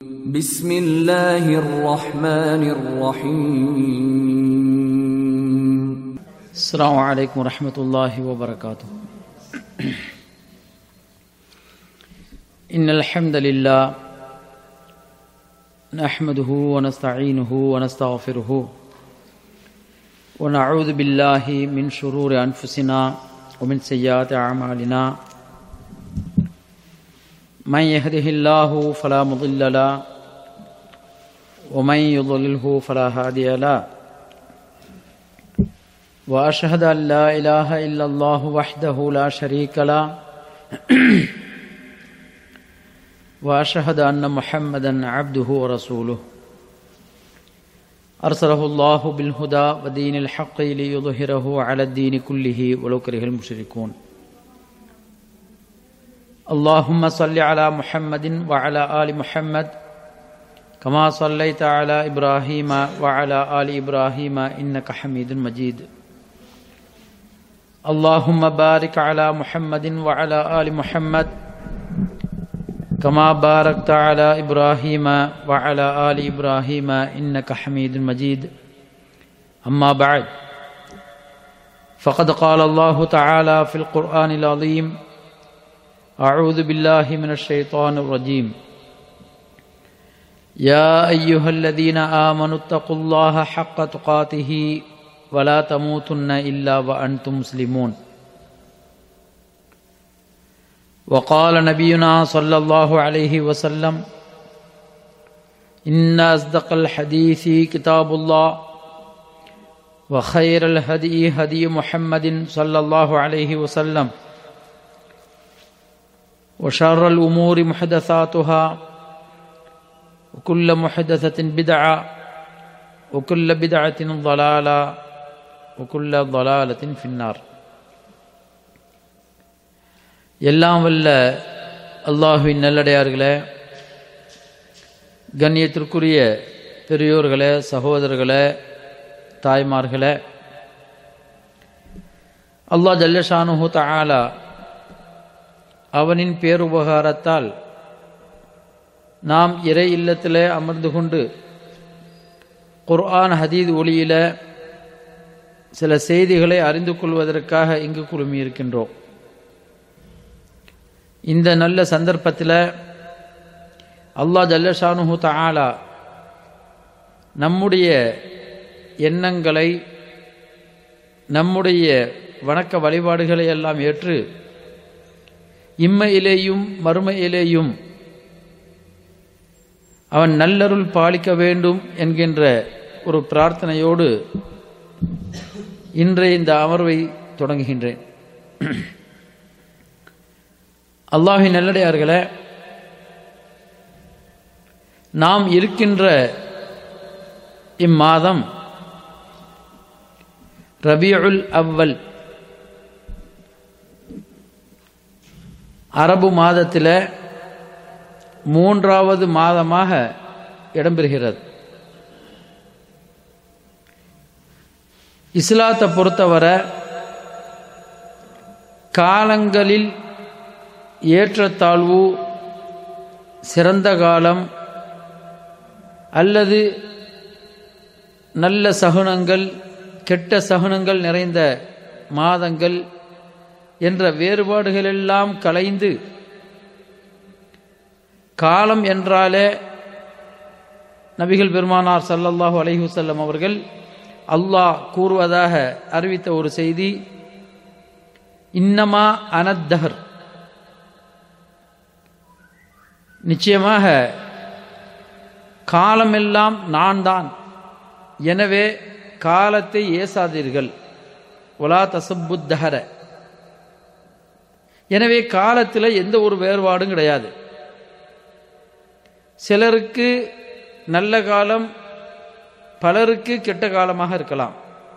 بسم الله الرحمن الرحيم السلام عليكم ورحمة الله وبركاته إن الحمد لله نحمده ونستعينه ونستغفره ونعوذ بالله من شرور أنفسنا ومن سيئات أعمالنا من يهده الله فلا مضل له ومن يضلله فلا هادي له واشهد ان لا اله الا الله وحده لا شريك له واشهد ان محمدا عبده ورسوله ارسله الله بالهدى ودين الحق ليظهره على الدين كله ولو كره المشركون اللهم صل على محمد وعلى ال محمد كما صليت على ابراهيم وعلى ال ابراهيم انك حميد مجيد اللهم بارك على محمد وعلى ال محمد كما باركت على ابراهيم وعلى ال ابراهيم انك حميد مجيد اما بعد فقد قال الله تعالى في القران العظيم اعوذ بالله من الشيطان الرجيم يا ايها الذين امنوا اتقوا الله حق تقاته ولا تموتن الا وانتم مسلمون وقال نبينا صلى الله عليه وسلم ان اصدق الحديث كتاب الله وخير الهدي هدي محمد صلى الله عليه وسلم وشر الامور محدثاتها وكل محدثه بدعه وكل بدعه ضلاله وكل ضلالة في النار எல்லாம் வல்ல அல்லாஹுவின் நல்லடையார்களே கண்ணியத்திற்குரிய பெரியோர்களே சகோதரர்களே தாய்மார்களே அல்லாஹ் ஜல்லஷானுஹு தஆலா அவனின் பேருபகாரத்தால் நாம் இறை இல்லத்திலே அமர்ந்து கொண்டு குர்ஆன் ஹதீத் ஒளியில சில செய்திகளை அறிந்து கொள்வதற்காக இங்கு குழுமி இருக்கின்றோம் இந்த நல்ல சந்தர்ப்பத்தில் அல்லாஹ் ஜல்லஷானுஹு தஆலா நம்முடைய எண்ணங்களை நம்முடைய வணக்க வழிபாடுகளை எல்லாம் ஏற்று இம்மையிலேயும் மறுமையிலேயும் அவன் நல்லருள் பாலிக்க வேண்டும் என்கின்ற ஒரு பிரார்த்தனையோடு இன்றைய இந்த அமர்வை தொடங்குகின்றேன் அல்லாஹின் நல்லடையார்களே நாம் இருக்கின்ற இம்மாதம் ரபியுல் அவ்வல் அரபு மாதத்தில் மூன்றாவது மாதமாக இடம்பெறுகிறது இஸ்லாத்தை பொறுத்தவரை காலங்களில் ஏற்றத்தாழ்வு சிறந்த காலம் அல்லது நல்ல சகுனங்கள் கெட்ட சகுனங்கள் நிறைந்த மாதங்கள் என்ற வேறுபாடுகளெல்லாம் கலைந்து காலம் என்றாலே நபிகள் பெருமானார் சல்லல்லாஹு அலைஹுசல்லம் அவர்கள் அல்லாஹ் கூறுவதாக அறிவித்த ஒரு செய்தி இன்னமா அனத்தஹர் நிச்சயமாக காலமெல்லாம் நான் தான் எனவே காலத்தை ஏசாதீர்கள் ஒலா தசப்புத்தஹர எனவே காலத்தில் எந்த ஒரு வேறுபாடும் கிடையாது சிலருக்கு நல்ல காலம் பலருக்கு கெட்ட காலமாக இருக்கலாம்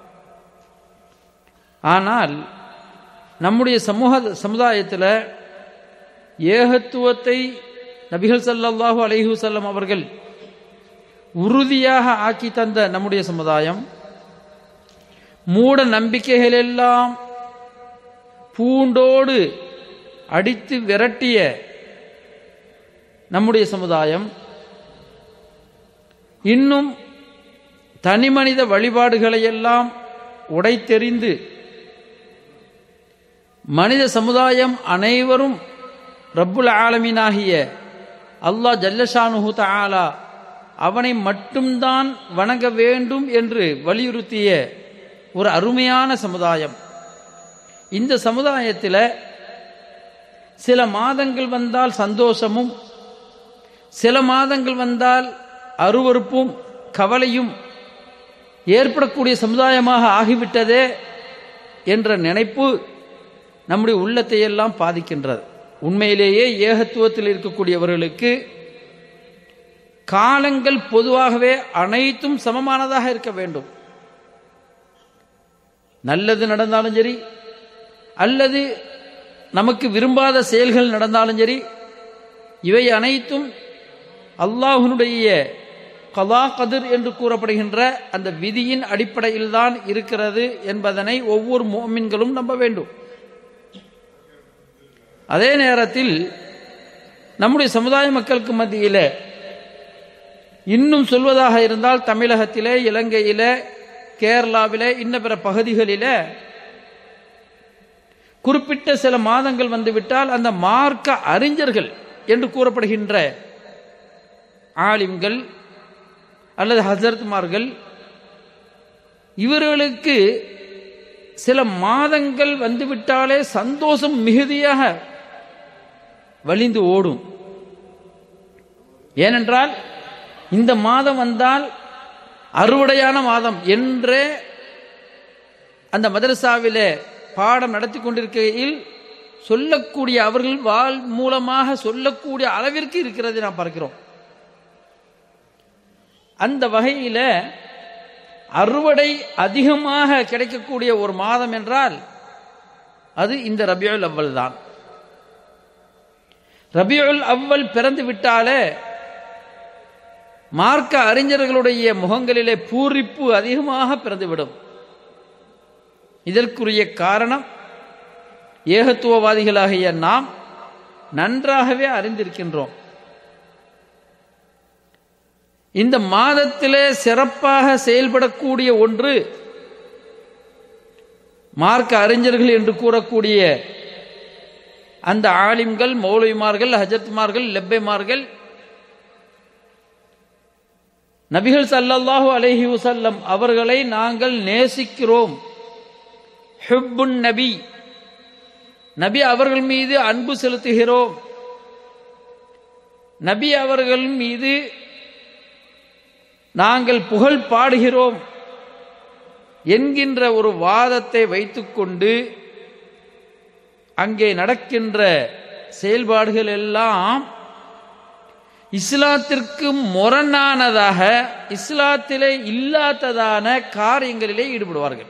ஆனால் நம்முடைய சமூக சமுதாயத்தில் ஏகத்துவத்தை நபிகள் சல்லாஹூ அலைஹுசல்லம் அவர்கள் உறுதியாக ஆக்கி தந்த நம்முடைய சமுதாயம் மூட நம்பிக்கைகள் எல்லாம் பூண்டோடு அடித்து விரட்டிய நம்முடைய சமுதாயம் இன்னும் தனிமனித வழிபாடுகளையெல்லாம் உடைத்தெறிந்து மனித சமுதாயம் அனைவரும் ரப்புல் ஆலமீனாகிய அல்லாஹ் ஜல்லஷானுஹு தஆலா அவனை மட்டும்தான் வணங்க வேண்டும் என்று வலியுறுத்திய ஒரு அருமையான சமுதாயம் இந்த சமுதாயத்தில் சில மாதங்கள் வந்தால் சந்தோஷமும் சில மாதங்கள் வந்தால் அருவறுப்பும் கவலையும் ஏற்படக்கூடிய சமுதாயமாக ஆகிவிட்டதே என்ற நினைப்பு நம்முடைய உள்ளத்தை எல்லாம் பாதிக்கின்றது உண்மையிலேயே ஏகத்துவத்தில் இருக்கக்கூடியவர்களுக்கு காலங்கள் பொதுவாகவே அனைத்தும் சமமானதாக இருக்க வேண்டும் நல்லது நடந்தாலும் சரி அல்லது நமக்கு விரும்பாத செயல்கள் நடந்தாலும் சரி இவை அனைத்தும் அல்லாஹனுடைய கலா கதிர் என்று கூறப்படுகின்ற அந்த விதியின் அடிப்படையில் தான் இருக்கிறது என்பதனை ஒவ்வொரு மோமின்களும் நம்ப வேண்டும் அதே நேரத்தில் நம்முடைய சமுதாய மக்களுக்கு மத்தியில் இன்னும் சொல்வதாக இருந்தால் தமிழகத்திலே இலங்கையிலே கேரளாவிலே இன்ன பிற பகுதிகளிலே குறிப்பிட்ட சில மாதங்கள் வந்துவிட்டால் அந்த மார்க்க அறிஞர்கள் என்று கூறப்படுகின்ற ஆலிம்கள் அல்லது ஹசரத்மார்கள் இவர்களுக்கு சில மாதங்கள் வந்துவிட்டாலே சந்தோஷம் மிகுதியாக வலிந்து ஓடும் ஏனென்றால் இந்த மாதம் வந்தால் அறுவடையான மாதம் என்றே அந்த மதரசாவிலே பாடம் நடத்தி கொண்டிருக்கையில் சொல்லக்கூடிய அவர்கள் வாழ் மூலமாக சொல்லக்கூடிய அளவிற்கு இருக்கிறதை நாம் பார்க்கிறோம் அந்த வகையில அறுவடை அதிகமாக கிடைக்கக்கூடிய ஒரு மாதம் என்றால் அது இந்த ரபியுல் அவ்வல் தான் ரபியுல் அவ்வல் பிறந்து விட்டாலே மார்க்க அறிஞர்களுடைய முகங்களிலே பூரிப்பு அதிகமாக பிறந்துவிடும் இதற்குரிய காரணம் ஏகத்துவவாதிகளாகிய நாம் நன்றாகவே அறிந்திருக்கின்றோம் இந்த மாதத்திலே சிறப்பாக செயல்படக்கூடிய ஒன்று மார்க்க அறிஞர்கள் என்று கூறக்கூடிய அந்த ஆலிம்கள் மௌலவிமார்கள் ஹஜத்மார்கள் லெப்பைமார்கள் நபிகள் சல்லல்லாஹு அலைஹி வசல்லம் அவர்களை நாங்கள் நேசிக்கிறோம் ஹிப்புன் நபி நபி அவர்கள் மீது அன்பு செலுத்துகிறோம் நபி அவர்கள் மீது நாங்கள் புகழ் பாடுகிறோம் என்கின்ற ஒரு வாதத்தை வைத்துக்கொண்டு அங்கே நடக்கின்ற செயல்பாடுகள் எல்லாம் இஸ்லாத்திற்கு முரணானதாக இஸ்லாத்திலே இல்லாததான காரியங்களிலே ஈடுபடுவார்கள்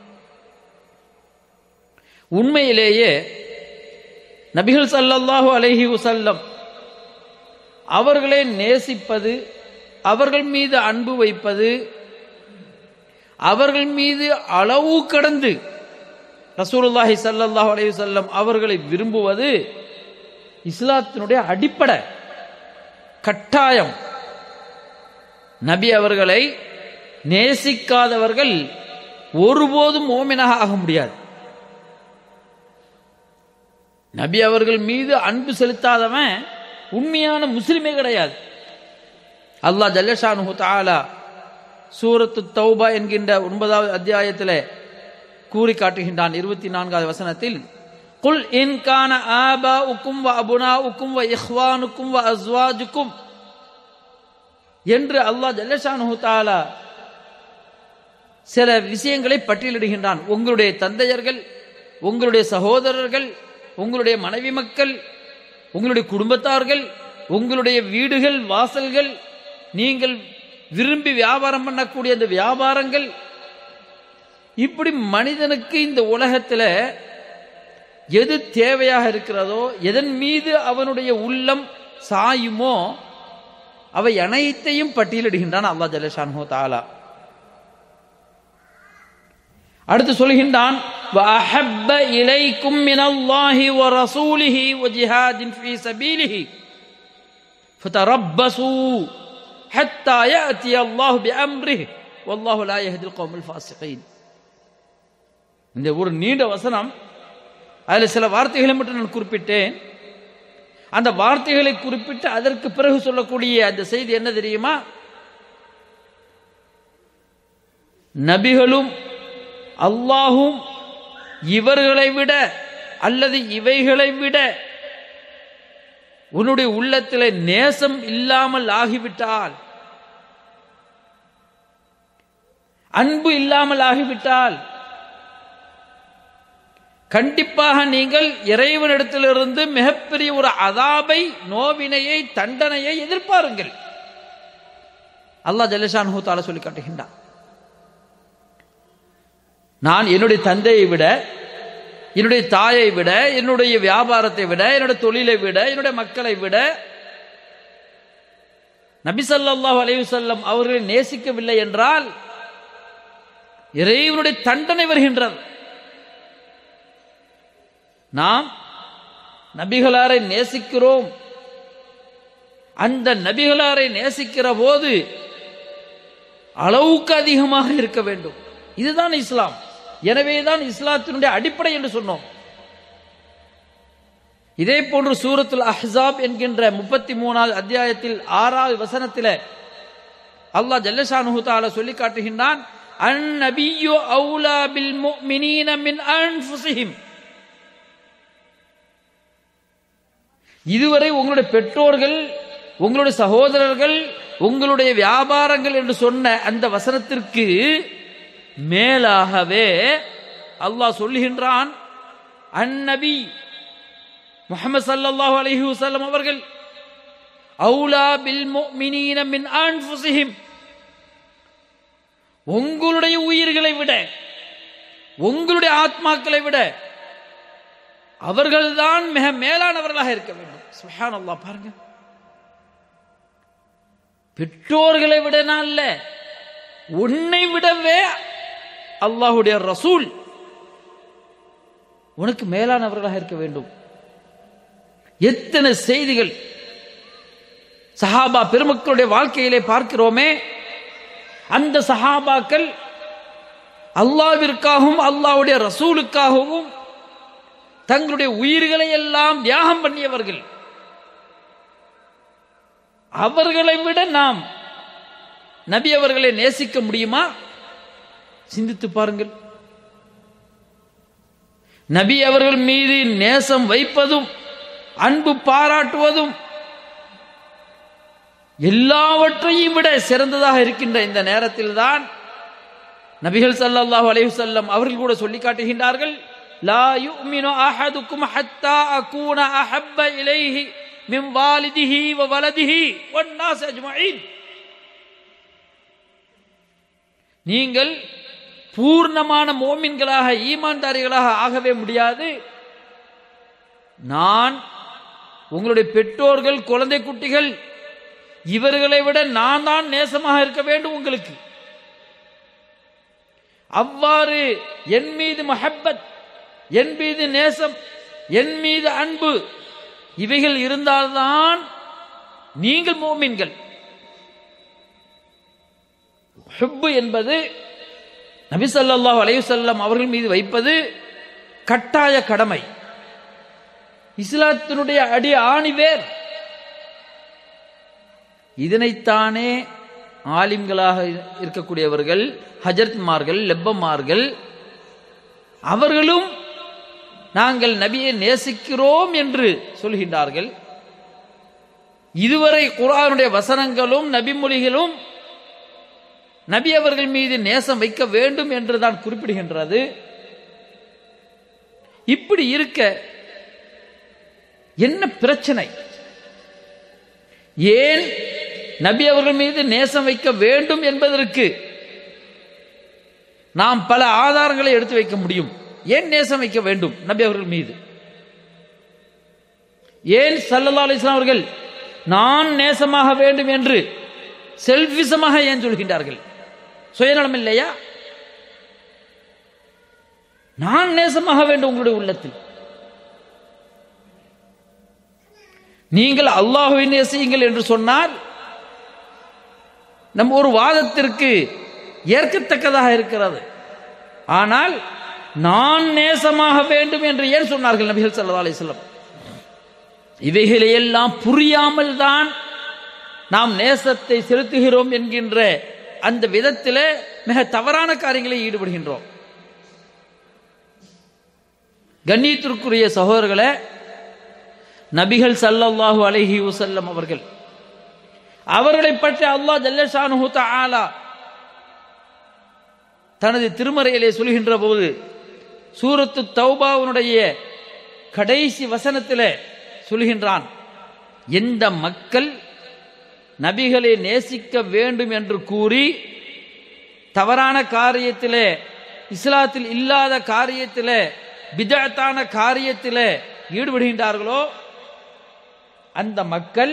உண்மையிலேயே நபிகள் சல்லல்லாஹு அலைஹி வசல்லம் அவர்களை நேசிப்பது அவர்கள் மீது அன்பு வைப்பது அவர்கள் மீது அளவு கடந்து ரசூலுல்லாஹி சல்லல்லாஹு அலைஹி வஸல்லம் அவர்களை விரும்புவது இஸ்லாத்தினுடைய அடிப்படை கட்டாயம் நபி அவர்களை நேசிக்காதவர்கள் ஒருபோதும் ஓமினாக ஆக முடியாது நபி அவர்கள் மீது அன்பு செலுத்தாதவன் உண்மையான முஸ்லிமே கிடையாது அல்லாஹ் ஜல்லஷானு தாலா சூரத்து தௌபா என்கின்ற ஒன்பதாவது அத்தியாயத்தில் கூறி காட்டுகின்றான் இருபத்தி நான்காவது வசனத்தில் குல் இன் கான ஆபா உக்கும் வ அபுனா உக்கும் வ இஹ்வானுக்கும் வ அஸ்வாஜுக்கும் என்று அல்லாஹ் ஜல்லஷானு தாலா சில விஷயங்களை பட்டியலிடுகின்றான் உங்களுடைய தந்தையர்கள் உங்களுடைய சகோதரர்கள் உங்களுடைய மனைவி மக்கள் உங்களுடைய குடும்பத்தார்கள் உங்களுடைய வீடுகள் வாசல்கள் நீங்கள் விரும்பி வியாபாரம் பண்ணக்கூடிய அந்த வியாபாரங்கள் இப்படி மனிதனுக்கு இந்த உலகத்தில் எது தேவையாக இருக்கிறதோ எதன் மீது அவனுடைய உள்ளம் சாயுமோ அவை அனைத்தையும் பட்டியலிடுகின்றான் அல்லா ஜலஷான்ஹோ தாலா அடுத்து சொல்கின்றான் وَأَحَبَّ إِلَيْكُم مِّنَ اللَّهِ وَرَسُولِهِ وَجِهَادٍ فِي سَبِيلِهِ فَتَرَبَّصُوا حتى يأتي الله بأمره والله لا يهدي القوم الفاسقين இந்த ஒரு நீண்ட வசனம் அதில் சில வார்த்தைகளை மட்டும் நான் குறிப்பிட்டேன் அந்த வார்த்தைகளை குறிப்பிட்டு அதற்கு பிறகு சொல்லக்கூடிய அந்த செய்தி என்ன தெரியுமா நபிகளும் அல்லாஹும் இவர்களை விட அல்லது இவைகளை விட உன்னுடைய உள்ளத்தில் நேசம் இல்லாமல் ஆகிவிட்டால் அன்பு இல்லாமல் ஆகிவிட்டால் கண்டிப்பாக நீங்கள் இறைவனிடத்திலிருந்து மிகப்பெரிய ஒரு அதாபை நோவினையை தண்டனையை எதிர்பாருங்கள் அல்லாஹ் ஜல்லஷான் ஹூத்தால சொல்லி காட்டுகின்றான் நான் என்னுடைய தந்தையை விட என்னுடைய தாயை விட என்னுடைய வியாபாரத்தை விட என்னுடைய தொழிலை விட என்னுடைய மக்களை விட நபிசல்லாஹு அலையுசல்லம் அவர்களை நேசிக்கவில்லை என்றால் இறைவனுடைய தண்டனை வருகின்றது நாம் நபிகளாரை நேசிக்கிறோம் அந்த நபிகளாரை நேசிக்கிற போது அளவுக்கு அதிகமாக இருக்க வேண்டும் இதுதான் இஸ்லாம் எனவேதான் இஸ்லாத்தினுடைய அடிப்படை என்று சொன்னோம் இதே போன்று சூரத்துல் அஹ்சாப் என்கின்ற முப்பத்தி மூணாவது அத்தியாயத்தில் ஆறாவது வசனத்தில் அல்லாஹ் ஜல்லஷானு தால சொல்லி காட்டுகின்றான் அன் நபியு அவுலா பில் முஃமினீன மின் அன்ஃபுஸிஹிம் இதுவரை உங்களுடைய பெற்றோர்கள் உங்களுடைய சகோதரர்கள் உங்களுடைய வியாபாரங்கள் என்று சொன்ன அந்த வசனத்திற்கு மேலாகவே அல்லாஹ் சொல்லுகின்றான் அந்நபி முகமது சல்லல்லாஹு அலைஹி வஸல்லம் அவர்கள் அவுலா பில் முஃமினீன மின் அன்ஃபுஸிஹிம் உங்களுடைய உயிர்களை விட உங்களுடைய ஆத்மாக்களை விட அவர்கள்தான் மிக மேலானவர்களாக இருக்க வேண்டும் சுஹான் அல்லாஹ் பாருங்க பெற்றோர்களை விட அல்ல உன்னை விடவே அல்லாஹுடைய ரசூல் உனக்கு மேலானவர்களாக இருக்க வேண்டும் எத்தனை செய்திகள் சஹாபா பெருமக்களுடைய வாழ்க்கையிலே பார்க்கிறோமே அந்த சஹாபாக்கள் அல்லாவிற்காகவும் அல்லாவுடைய ரசூலுக்காகவும் தங்களுடைய உயிர்களை எல்லாம் தியாகம் பண்ணியவர்கள் அவர்களை விட நாம் நபி அவர்களை நேசிக்க முடியுமா சிந்தித்து பாருங்கள் நபி அவர்கள் மீது நேசம் வைப்பதும் அன்பு பாராட்டுவதும் எல்லாவற்றையும் விட சிறந்ததாக இருக்கின்ற இந்த நேரத்தில் தான் நபிகள் சல்லல்லாஹு அலைஹி வஸல்லம் அவர்கள் கூட சொல்லி காட்டுகின்றார்கள் லா யுமினு அஹதுக்கும் ஹத்தா அகூன அஹப்ப இலைஹி மின் வாலிதிஹி வ வலதிஹி வன்னாஸ் அஜ்மஈன் நீங்கள் பூர்ணமான மோமின்களாக ஈமான்தாரிகளாக ஆகவே முடியாது நான் உங்களுடைய பெற்றோர்கள் குழந்தை குட்டிகள் இவர்களை விட நான் தான் நேசமாக இருக்க வேண்டும் உங்களுக்கு அவ்வாறு என் மீது மஹப்பத் என் மீது நேசம் என் மீது அன்பு இவைகள் இருந்தால்தான் நீங்கள் மோமின்கள் ஹுப்பு என்பது நபி ஸல்லல்லாஹு அலைஹி வஸல்லம் அவர்கள் மீது வைப்பது கட்டாய கடமை இஸ்லாத்தினுடைய அடி ஆணிவேர் இதனைத்தானே ஆலிம்களாக இருக்கக்கூடியவர்கள் ஹஜரத்மார்கள் லெப்பமார்கள் அவர்களும் நாங்கள் நபியை நேசிக்கிறோம் என்று சொல்கின்றார்கள் இதுவரை குர்ஆனுடைய வசனங்களும் நபிமொழிகளும் நபி அவர்கள் மீது நேசம் வைக்க வேண்டும் என்று தான் குறிப்பிடுகின்றது இப்படி இருக்க என்ன பிரச்சனை ஏன் நபி அவர்கள் மீது நேசம் வைக்க வேண்டும் என்பதற்கு நாம் பல ஆதாரங்களை எடுத்து வைக்க முடியும் ஏன் நேசம் வைக்க வேண்டும் நபி அவர்கள் மீது ஏன் சல்லல்லா அலிஸ்லாம் அவர்கள் நான் நேசமாக வேண்டும் என்று செல்பிசமாக ஏன் சொல்கின்றார்கள் சுயநலம் இல்லையா நான் நேசமாக வேண்டும் உங்களுடைய உள்ளத்தில் நீங்கள் அல்லாஹுவை நேசியுங்கள் என்று சொன்னால் நம் ஒரு வாதத்திற்கு ஏற்கத்தக்கதாக இருக்கிறது ஆனால் நான் நேசமாக வேண்டும் என்று ஏன் சொன்னார்கள் நபிகள் ஸல்லல்லாஹு அலைஹி வஸல்லம் இவைகளையெல்லாம் புரியாமல் தான் நாம் நேசத்தை செலுத்துகிறோம் என்கின்ற அந்த விதத்திலே மிக தவறான காரியங்களில் ஈடுபடுகின்றோம் கண்ணியத்திற்குரிய சகோதரர்களே நபிகள் ஸல்லல்லாஹு அலைஹி வஸல்லம் அவர்கள் அவர்களை பற்றி அல்லாஹ் ஜல்லஷானு தஆலா தனது திருமறையிலே சொல்கின்ற போது சூரத்து தௌபாவுடைய கடைசி வசனத்திலே சொல்கின்றான் எந்த மக்கள் நபிகளை நேசிக்க வேண்டும் என்று கூறி தவறான காரியத்திலே இஸ்லாத்தில் இல்லாத காரியத்திலே பிதத்தான காரியத்திலே ஈடுபடுகின்றார்களோ அந்த மக்கள்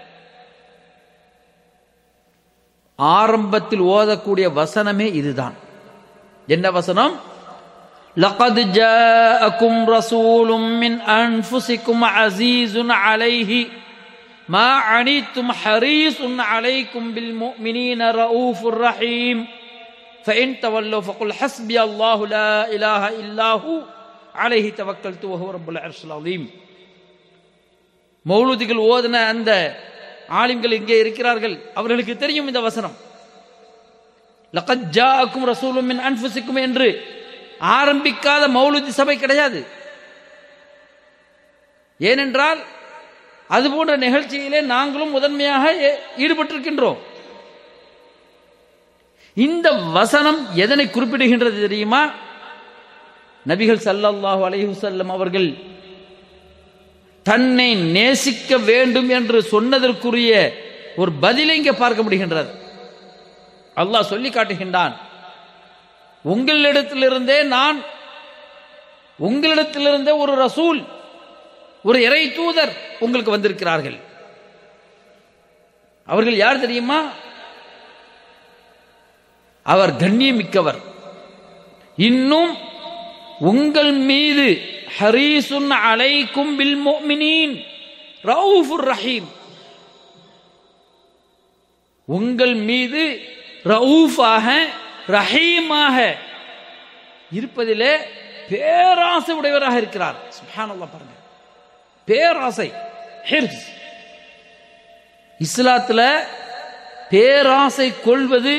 ஆரம்பத்தில் ஓதக்கூடிய வசனமே இதுதான் என்ன வசனம் لقد جاءكم رسول من أنفسكم عزيز عليه ما عنيتم حريص عليكم بالمؤمنين رؤوف رحيم فإن تولوا فقل حسبي الله لا إله إلا هو عليه توكلت وهو رب العرش العظيم மௌலூதிகள் ஓதின அந்த ஆலிம்கள் இங்கே இருக்கிறார்கள் அவர்களுக்கு தெரியும் இந்த வசனம் லகத் ஜாஅக்கும் ரசூலும் மின் அன்ஃபுசிக்கும் என்று ஆரம்பிக்காத மௌலூதி சபை கிடையாது ஏனென்றால் அது போன்ற நிகழ்ச்சியிலே நாங்களும் முதன்மையாக ஏ- ஈடுபட்டிருக்கின்றோம் இந்த வசனம் எதனை குறிப்பிடுகின்றது தெரியுமா நபிகள் ஸல்லல்லாஹு அலைஹி வஸல்லம் அவர்கள் தன்னை நேசிக்க வேண்டும் என்று சொன்னதற்குரிய ஒரு பதிலை இங்கே பார்க்க முடிகின்றது அல்லாஹ் சொல்லி காட்டுகின்றான் உங்களிடத்திலிருந்தே நான் உங்களிடத்திலிருந்தே ஒரு ரசூல் ஒரு இறை தூதர் உங்களுக்கு வந்திருக்கிறார்கள் அவர்கள் யார் தெரியுமா அவர் கண்ணியமிக்கவர் இன்னும் உங்கள் மீது ஹரீசுன் அலைக்கும் பில் முஃமினீன் ரவுஃபுர் ரஹீம் உங்கள் மீது ரவுஃபாக ரஹீமாக இருப்பதிலே பேராசை உடையவராக இருக்கிறார் சுப்ஹானல்லாஹ் பாருங்க பேராசை ஹிர்ஸ் இஸ்லாத்துல பேராசை கொள்வது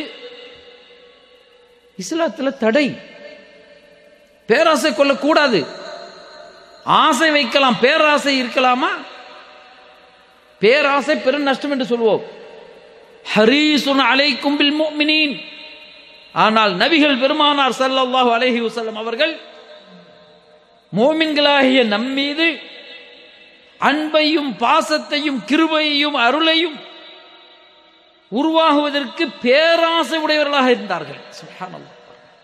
இஸ்லாத்துல தடை பேராசை கொள்ளக்கூடாது ஆசை வைக்கலாம் பேராசை இருக்கலாமா பேராசை பெரும் நஷ்டம் என்று சொல்வோம் ஹரீசுன் அலைக்கும் பில் முஃமினீன் ஆனால் நபிகள் பெருமானார் ஸல்லல்லாஹு அலைஹி வஸல்லம் அவர்கள் மோமின்களாகிய நம்மீது அன்பையும் பாசத்தையும் கிருபையையும் அருளையும் உருவாகுவதற்கு பேராசை உடையவர்களாக இருந்தார்கள் சுப்ஹானல்லாஹ்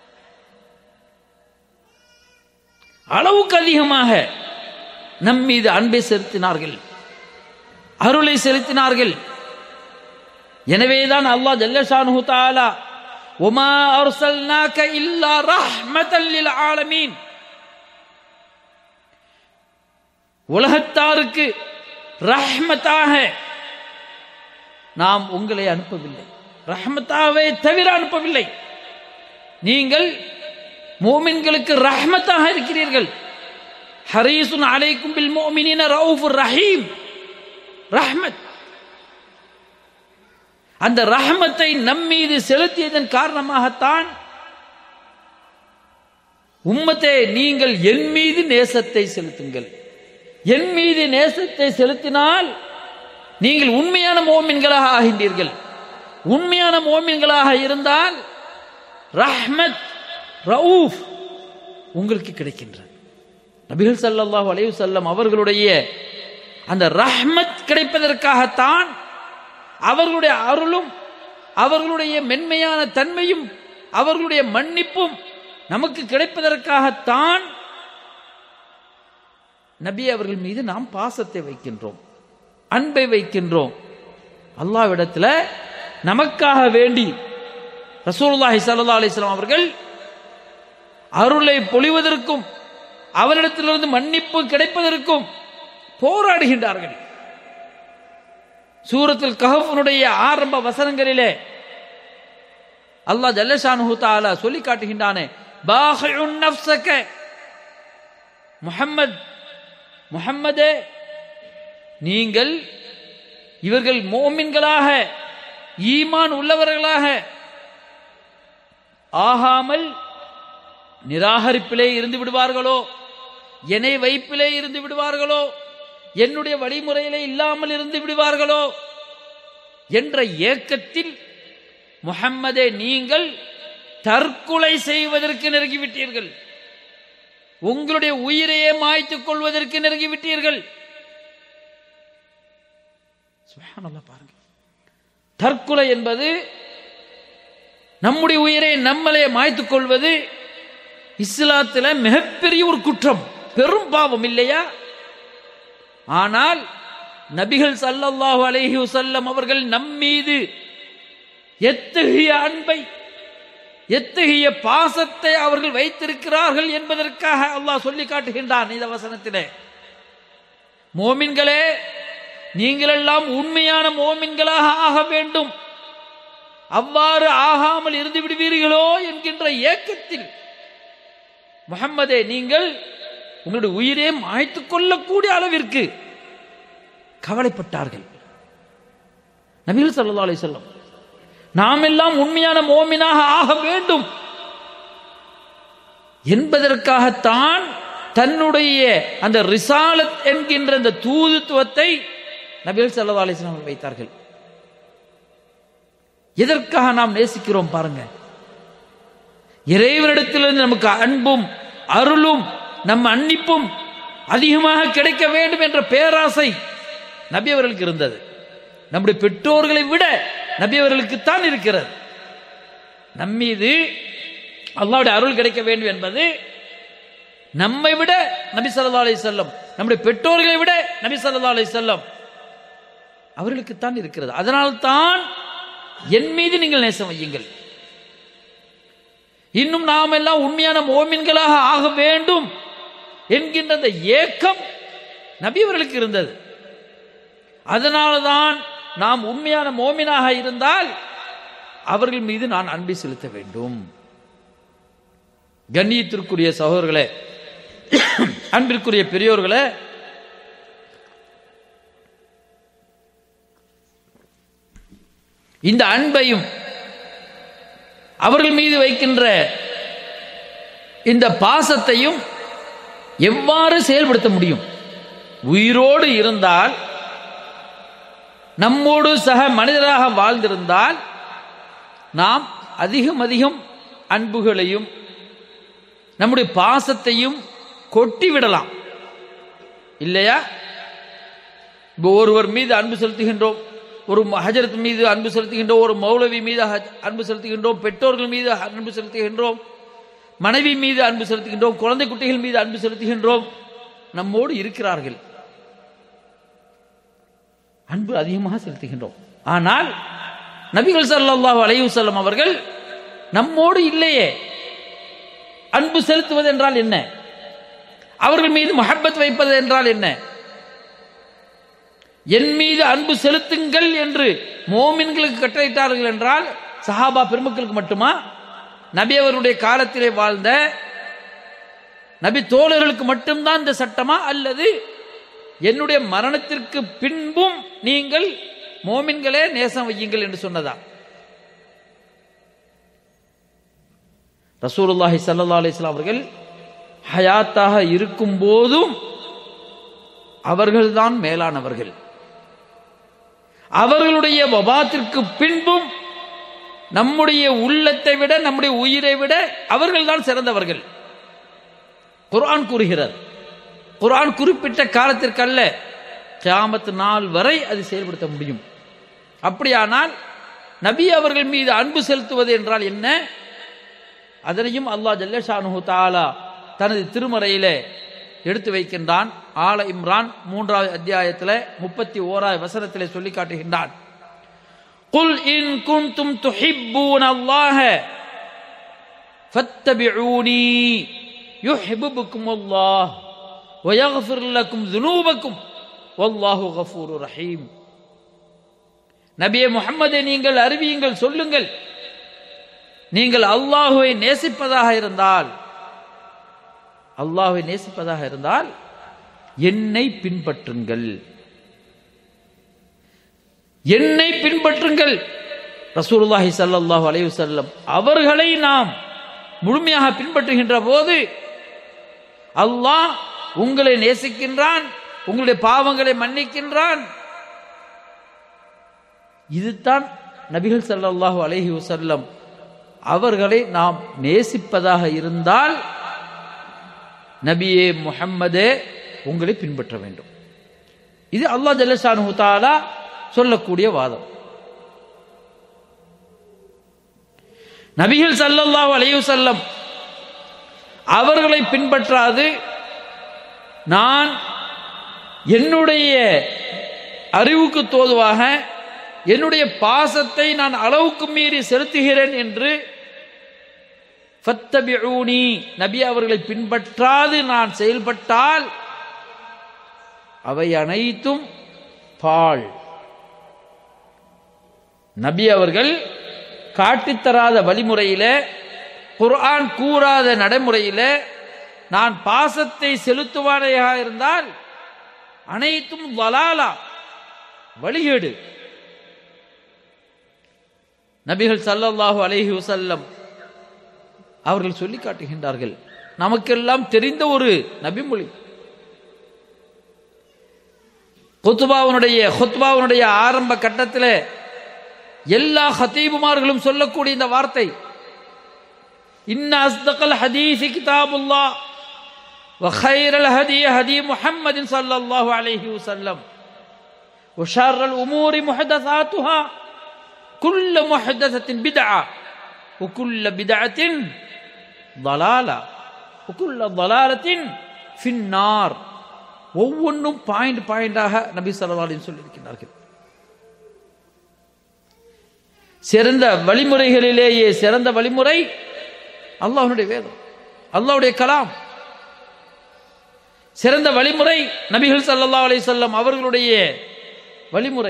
அளவுக்கு அதிகமாக நம் மீது அன்பை செலுத்தினார்கள் அருளை செலுத்தினார்கள் எனவேதான் அல்லாஹ் ஜல்லஷானு தஆலா ஒமா அர்சல்நாக இல்லா ரஹ்மத்தல் லில் ஆலமீன் உலகத்தாருக்கு ரஹ்மத்தாக நாம் உங்களை அனுப்பவில்லை ரஹ்மத்தாவே தவிர அனுப்பவில்லை நீங்கள் மோமின்களுக்கு ரஹ்மத்தாக இருக்கிறீர்கள் ஹரீசுன் அலைக்கும் பில் மோமினின ரவுஃபுர் ரஹீம் ரஹ்மத் அந்த ரஹ்மத்தை நம்மீது செலுத்தியதன் காரணமாகத்தான் உம்மத்தே நீங்கள் என் மீது நேசத்தை செலுத்துங்கள் என் மீது நேசத்தை செலுத்தினால் நீங்கள் உண்மையான மோமின்களாக ஆகின்றீர்கள் உண்மையான மோமின்களாக இருந்தால் ரஹ்மத் ரவுஃப் உங்களுக்கு கிடைக்கின்றது நபிகள் ஸல்லல்லாஹு அலைஹி வஸல்லம் அவர்களுடைய அந்த ரஹ்மத் கிடைப்பதற்காகத்தான் அவர்களுடைய அருளும் அவர்களுடைய மென்மையான தன்மையும் அவர்களுடைய மன்னிப்பும் நமக்கு கிடைப்பதற்காகத்தான் நபி அவர்கள் மீது நாம் பாசத்தை வைக்கின்றோம் அன்பை வைக்கின்றோம் அல்லாவிடத்துல நமக்காக வேண்டி ரசூலுல்லாஹி ஸல்லல்லாஹு அலைஹி வஸல்லம் அவர்கள் அருளை பொழிவதற்கும் அவரிடத்திலிருந்து மன்னிப்பு கிடைப்பதற்கும் போராடுகின்றார்கள் சூரத்தில் கஹஃபனுடைய ஆரம்ப வசனங்களிலே அல்லாஹ் ஜல்லஷானு தாலா சொல்லி காட்டுகின்றானே பாஹிஉன் நஃப்ஸக முஹம்மத் முஹம்மதே நீங்கள் இவர்கள் மோமின்களாக ஈமான் உள்ளவர்களாக ஆகாமல் நிராகரிப்பிலே இருந்து விடுவார்களோ என்னை வைப்பிலே இருந்து விடுவார்களோ என்னுடைய வழிமுறையிலே இல்லாமல் இருந்து விடுவார்களோ என்ற ஏக்கத்தில் முஹம்மதே நீங்கள் தற்கொலை செய்வதற்கு நெருங்கிவிட்டீர்கள் உங்களுடைய உயிரையே மாய்த்துக் கொள்வதற்கு நெருங்கிவிட்டீர்கள் சுப்ஹானல்லாஹ் பாருங்க தற்கொலை என்பது நம்முடைய உயிரை நம்மளே மாய்த்துக் கொள்வது இஸ்லாத்துல மிகப்பெரிய ஒரு குற்றம் பெரும் பாவம் இல்லையா ஆனால் நபிகள் ஸல்லல்லாஹு அலைஹி வஸல்லம் அவர்கள் நம்மீது எத்தகைய அன்பை எத்தகைய பாசத்தை அவர்கள் வைத்திருக்கிறார்கள் என்பதற்காக அல்லாஹ் சொல்லி காட்டுகின்றான் இந்த வசனத்திலே மோமின்களே நீங்கள் எல்லாம் உண்மையான மோமின்களாக ஆக வேண்டும் அவ்வாறு ஆகாமல் இருந்து விடுவீர்களோ என்கின்ற ஏக்கத்தில் முகம்மதே நீங்கள் உங்களுடைய உயிரே மாய்த்துக் கொள்ளக்கூடிய அளவிற்கு கவலைப்பட்டார்கள் நபிகள் ஸல்லல்லாஹு அலைஹி வஸல்லம் நாம் எல்லாம் உண்மையான மோமினாக ஆக வேண்டும் என்பதற்காகத்தான் தன்னுடைய அந்த ரிசாலத் என்கின்ற அந்த தூதுத்துவத்தை நபிகள் ஸல்லல்லாஹு அலைஹி வஸல்லம் அவர்கள் வைத்தார்கள் எதற்காக நாம் நேசிக்கிறோம் பாருங்க இறைவனிடத்திலிருந்து நமக்கு அன்பும் அருளும் நம் அன்னிப்பும் அதிகமாக கிடைக்க வேண்டும் என்ற பேராசை நபி அவர்களுக்கு இருந்தது நம்முடைய பெற்றோர்களை விட நபி அவர்களுக்குத்தான் இருக்கிறது நம்மீது அல்லாவுடைய அருள் கிடைக்க வேண்டும் என்பது நம்மை விட நபி ஸல்லல்லாஹு அலைஹி வஸல்லம் நம்முடைய பெற்றோர்களை விட நபி ஸல்லல்லாஹு அலைஹி வஸல்லம் அவர்களுக்குத்தான் இருக்கிறது அதனால்தான் என் மீது நீங்கள் நேசம் வையுங்கள் இன்னும் நாம் எல்லாம் உண்மையான மோமின்களாக ஆக வேண்டும் என்கின்ற அந்த ஏக்கம் நபி அவர்களுக்கு இருந்தது அதனால்தான் நாம் உண்மையான மோமினாக இருந்தால் அவர்கள் மீது நான் அன்பை செலுத்த வேண்டும் கண்ணியத்திற்குரிய சகோதரர்களே அன்பிற்குரிய பெரியோர்களே இந்த அன்பையும் அவர்கள் மீது வைக்கின்ற இந்த பாசத்தையும் எவ்வாறு செயல்படுத்த முடியும் உயிரோடு இருந்தால் நம்மோடு சக மனிதராக வாழ்ந்திருந்தால் நாம் அதிகம் அதிகம் அன்புகளையும் நம்முடைய பாசத்தையும் கொட்டி விடலாம் இல்லையா இப்போ ஒருவர் மீது அன்பு செலுத்துகின்றோம் ஒரு ஹஜரத் மீது அன்பு செலுத்துகின்றோம் ஒரு மௌலவி மீது ஹஜ்- அன்பு செலுத்துகின்றோம் பெற்றோர்கள் மீது அன்பு செலுத்துகின்றோம் மனைவி மீது அன்பு செலுத்துகின்றோம் குழந்தை குட்டிகள் மீது அன்பு செலுத்துகின்றோம் நம்மோடு இருக்கிறார்கள் அன்பு அதிகமாக செலுத்துகின்றோம் ஆனால் நபிகள் ஸல்லல்லாஹு அலைஹி வஸல்லம் அவர்கள் நம்மோடு இல்லையே அன்பு செலுத்துவது என்றால் என்ன அவர்கள் மீது மஹப்பத் வைப்பது என்றால் என்ன என் மீது அன்பு செலுத்துங்கள் என்று மோமின்களுக்கு கட்டளையிட்டார்கள் என்றால் சஹாபா பெருமக்களுக்கு மட்டுமா நபி அவருடைய காலத்திலே வாழ்ந்த நபி தோழர்களுக்கு மட்டும்தான் இந்த சட்டமா அல்லது என்னுடைய மரணத்திற்கு பின்பும் நீங்கள் மோமின்களே நேசம் வையுங்கள் என்று சொன்னதா ரசூலுல்லாஹி ஸல்லல்லாஹு அலைஹி வஸல்லம் அவர்கள் ஹயாத்தாக இருக்கும் போதும் அவர்கள்தான் மேலானவர்கள் அவர்களுடைய வபாத்திற்கு பின்பும் நம்முடைய உள்ளத்தை விட நம்முடைய உயிரை விட அவர்கள்தான் சிறந்தவர்கள் குர்ஆன் கூறுகிறது குர்ஆன் குறிப்பிட்ட காலத்திற்கு அல்ல கியாமத் நாள் வரை அது செயல்படுத்த முடியும் அப்படியானால் நபி அவர்கள் மீது அன்பு செலுத்துவது என்றால் என்ன அதனையும் அல்லாஹ் ஜல்லஷானு தாலா தனது திருமறையிலே எடுத்து வைக்கின்றான் ஆல இம்ரான் மூன்றாவது அத்தியாயத்தில் முப்பத்தி ஓராவது வசனத்திலே சொல்லி காட்டுகின்றான் قل إن كنتم تحبون الله فاتبعوني يحببكم الله ويغفر لكم ذنوبكم والله غفور رحيم நபியே முஹம்மதே நீங்கள் அறிவியுங்கள் சொல்லுங்கள் நீங்கள் அல்லாஹுவை நேசிப்பதாக இருந்தால் அல்லாஹுவை நேசிப்பதாக இருந்தால் என்னை பின்பற்றுங்கள் என்னை பின்பற்றுங்கள் ரசூலுல்லாஹி ஸல்லல்லாஹு அலைஹி வஸல்லம் அவர்களை நாம் முழுமையாக பின்பற்றுகின்ற போது அல்லாஹ் உங்களை நேசிக்கின்றான் உங்களுடைய பாவங்களை மன்னிக்கின்றான் இதுதான் நபிகள் ஸல்லல்லாஹு அலைஹி வஸல்லம் அவர்களை நாம் நேசிப்பதாக இருந்தால் நபியே முஹம்மதே உங்களை பின்பற்ற வேண்டும் இது அல்லாஹ் ஜல்லஷானு தாலா சொல்லக்கூடிய வாதம் நபிகள் ஸல்லல்லாஹு அலைஹி வஸல்லம் அவர்களை பின்பற்றாது நான் என்னுடைய அறிவுக்கு தோதுவாக என்னுடைய பாசத்தை நான் அளவுக்கு மீறி செலுத்துகிறேன் என்று ஃபத்தபிஊனி நபி அவர்களை பின்பற்றாது நான் செயல்பட்டால் அவை அனைத்தும் பால் நபி அவர்கள் காட்டித்தராத வழிமுறையில குர்ஆன் கூறாத நடைமுறையில நான் பாசத்தை செலுத்துவானையாக இருந்தால் அனைத்தும் வலாலா வழிகேடு நபிகள் ஸல்லல்லாஹு அலைஹி வஸல்லம் அவர்கள் சொல்லி காட்டுகின்றார்கள் நமக்கெல்லாம் தெரிந்த ஒரு நபிமொழி குத்துபாவுனுடைய ஹுத்பாவுனுடைய ஆரம்ப கட்டத்தில் எல்லா ஹத்தீபுமார்களும் சொல்லக்கூடிய இந்த வார்த்தை இன்ன அஸ்தகல் ஹதீஸ் கிதாபுல்லாஹ் وخير الهدي هدي محمد صلى الله عليه وسلم وشر الأمور محدثاتها كل محدثة بدعة وكل بدعة ضلالة وكل ضلالة في النار ஒவ்வொன்றும் பாயிண்ட் பாயிண்டாக நபி சொல்லி சொல்லியிருக்கிறார்கள் சிறந்த வழிமுறைகளிலேயே சிறந்த வழிமுறை அல்லாஹ்வுடைய வேதம் அல்லாஹ்வுடைய கலாம் சிறந்த வழிமுறை நபிகள் ஸல்லல்லாஹு அலைஹி வஸல்லம் அவர்களுடைய வழிமுறை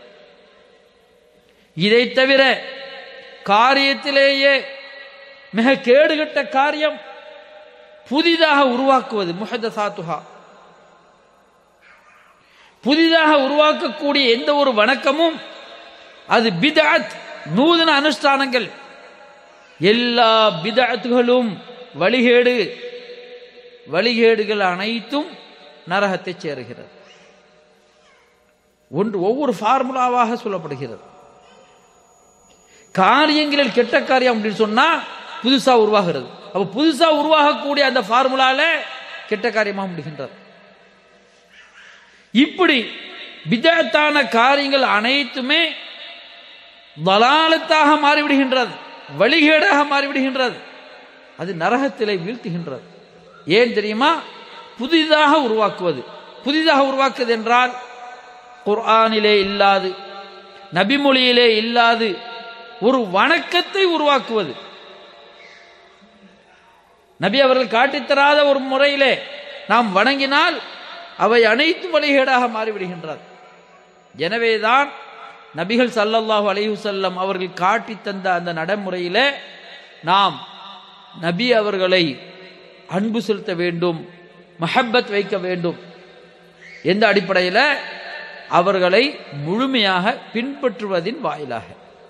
இதை தவிர காரியத்திலேயே மிக கேடுகட்ட காரியம் புதிதாக உருவாக்குவது முஹதசாத்துஹா புதிதாக உருவாக்கக்கூடிய எந்த ஒரு வணக்கமும் அது பிதஅத் நூதன அனுஷ்டானங்கள் எல்லா பிதஅத்துகளும் வழிகேடு வழிகேடுகள் அனைத்தும் நரகத்தை சேருகிறது ஒன்று ஒவ்வொரு ஃபார்முலாவாக சொல்லப்படுகிறது காரியங்களில் கெட்ட காரியம் அப்படின்னு சொன்னா புதுசா உருவாகிறது அப்ப புதுசா உருவாகக்கூடிய அந்த ஃபார்முலால கெட்ட காரியமாக முடிகின்றது இப்படி விதத்தான காரியங்கள் அனைத்துமே வலாலத்தாக மாறிவிடுகின்றது வழிகேடாக மாறிவிடுகின்றது அது நரகத்திலே வீழ்த்துகின்றது ஏன் தெரியுமா புதிதாக உருவாக்குவது புதிதாக உருவாக்குவது என்றால் குர்ஆனிலே இல்லாது நபிமொழியிலே இல்லாது ஒரு வணக்கத்தை உருவாக்குவது நபி அவர்கள் காட்டித்தராத ஒரு முறையிலே நாம் வணங்கினால் அவை அனைத்து வழிகேடாக மாறிவிடுகின்றது எனவேதான் நபிகள் சல்லல்லாஹு அலைஹி வஸல்லம் அவர்கள் காட்டி தந்த அந்த நடைமுறையிலே நாம் நபி அவர்களை அன்பு செலுத்த வேண்டும் மஹப்பத் வைக்க வேண்டும் எந்த அடிப்படையில் அவர்களை முழுமையாக பின்பற்றுவதின் வாயிலாக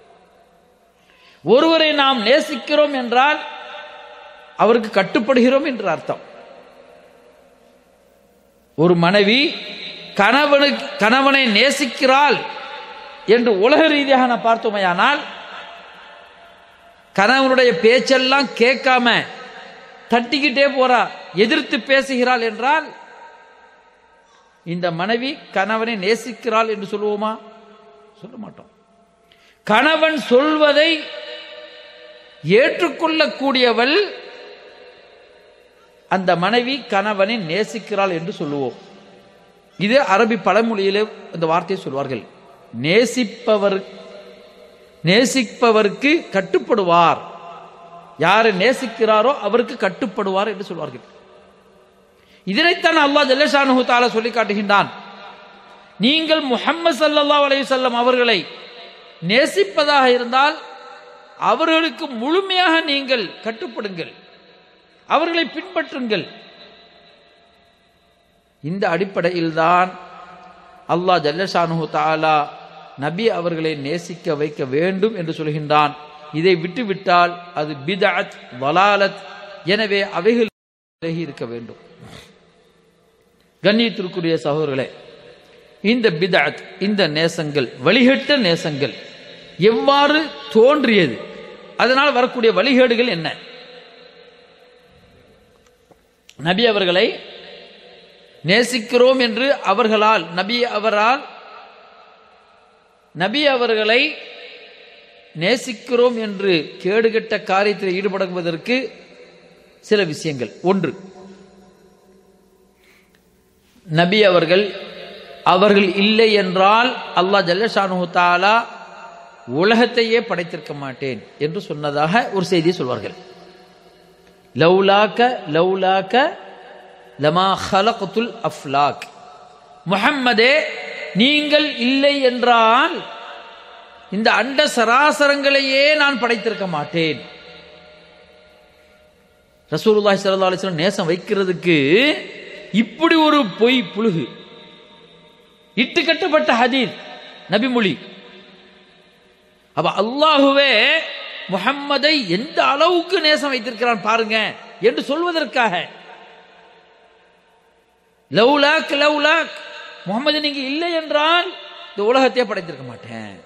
ஒருவரை நாம் நேசிக்கிறோம் என்றால் அவருக்கு கட்டுப்படுகிறோம் என்று அர்த்தம் ஒரு மனைவி கணவனுக்கு கணவனை நேசிக்கிறாள் என்று உலக ரீதியாக நான் பார்த்தோமையானால் கணவனுடைய பேச்செல்லாம் கேட்காம தட்டிக்கிட்டே போறா எதிர்த்து பேசுகிறாள் என்றால் இந்த மனைவி கணவனை நேசிக்கிறாள் என்று சொல்லுவோமா சொல்ல மாட்டோம் கணவன் சொல்வதை ஏற்றுக்கொள்ளக்கூடியவள் அந்த மனைவி கணவனை நேசிக்கிறாள் என்று சொல்லுவோம் இது அரபி பழமொழியிலே இந்த வார்த்தையை சொல்வார்கள் நேசிப்பவர் நேசிப்பவருக்கு கட்டுப்படுவார் யாரை நேசிக்கிறாரோ அவருக்கு கட்டுப்படுவார் என்று சொல்வார்கள் இதனைத்தான் அல்லாஹ் ஜல்லஷானு தாலா சொல்லி காட்டுகின்றான் நீங்கள் முஹம்மது சல்லல்லாஹு அலைஹி வஸல்லம் அவர்களை நேசிப்பதாக இருந்தால் அவர்களுக்கு முழுமையாக நீங்கள் கட்டுப்படுங்கள் அவர்களை பின்பற்றுங்கள் இந்த அடிப்படையில்தான் அல்லாஹ் ஜல்லஷானு தாலா நபி அவர்களை நேசிக்க வைக்க வேண்டும் என்று சொல்கின்றான் இதை விட்டுவிட்டால் அது பிதஅத் வலாலத் எனவே அவைகள் விலகி இருக்க வேண்டும் கண்ணியத்திற்குரிய சகோதரர்களே இந்த பிதஅத் இந்த நேசங்கள் வழிகட்ட நேசங்கள் எவ்வாறு தோன்றியது அதனால் வரக்கூடிய வழிகேடுகள் என்ன நபி அவர்களை நேசிக்கிறோம் என்று அவர்களால் நபி அவரால் நபி அவர்களை நேசிக்கிறோம் என்று கேடுகட்ட காரியத்தில் ஈடுபடுவதற்கு சில விஷயங்கள் ஒன்று நபி அவர்கள் அவர்கள் இல்லை என்றால் அல்லாஹ் ஜல்லஷானு தாலா உலகத்தையே படைத்திருக்க மாட்டேன் என்று சொன்னதாக ஒரு செய்தியை சொல்வார்கள் லவ்லாக்க லவ்லாக்க லமா ஹலகத்துல் அஃப்லாக் முஹம்மதே நீங்கள் இல்லை என்றால் இந்த அண்ட சராசரங்களையே நான் படைத்திருக்க மாட்டேன் ரசூலுல்லாஹி ஸல்லல்லாஹு அலைஹி வஸல்லம் நேசம் வைக்கிறதுக்கு இப்படி ஒரு பொய் புழுகு இட்டு கட்டப்பட்ட ஹதீத் நபிமொழி அப்ப அல்லாஹுவே முஹம்மதை எந்த அளவுக்கு நேசம் வைத்திருக்கிறான் பாருங்க என்று சொல்வதற்காக லவ்லாக் லவ்லாக் முகமது நீங்க இல்லை என்றால் இந்த உலகத்தையே படைத்திருக்க மாட்டேன்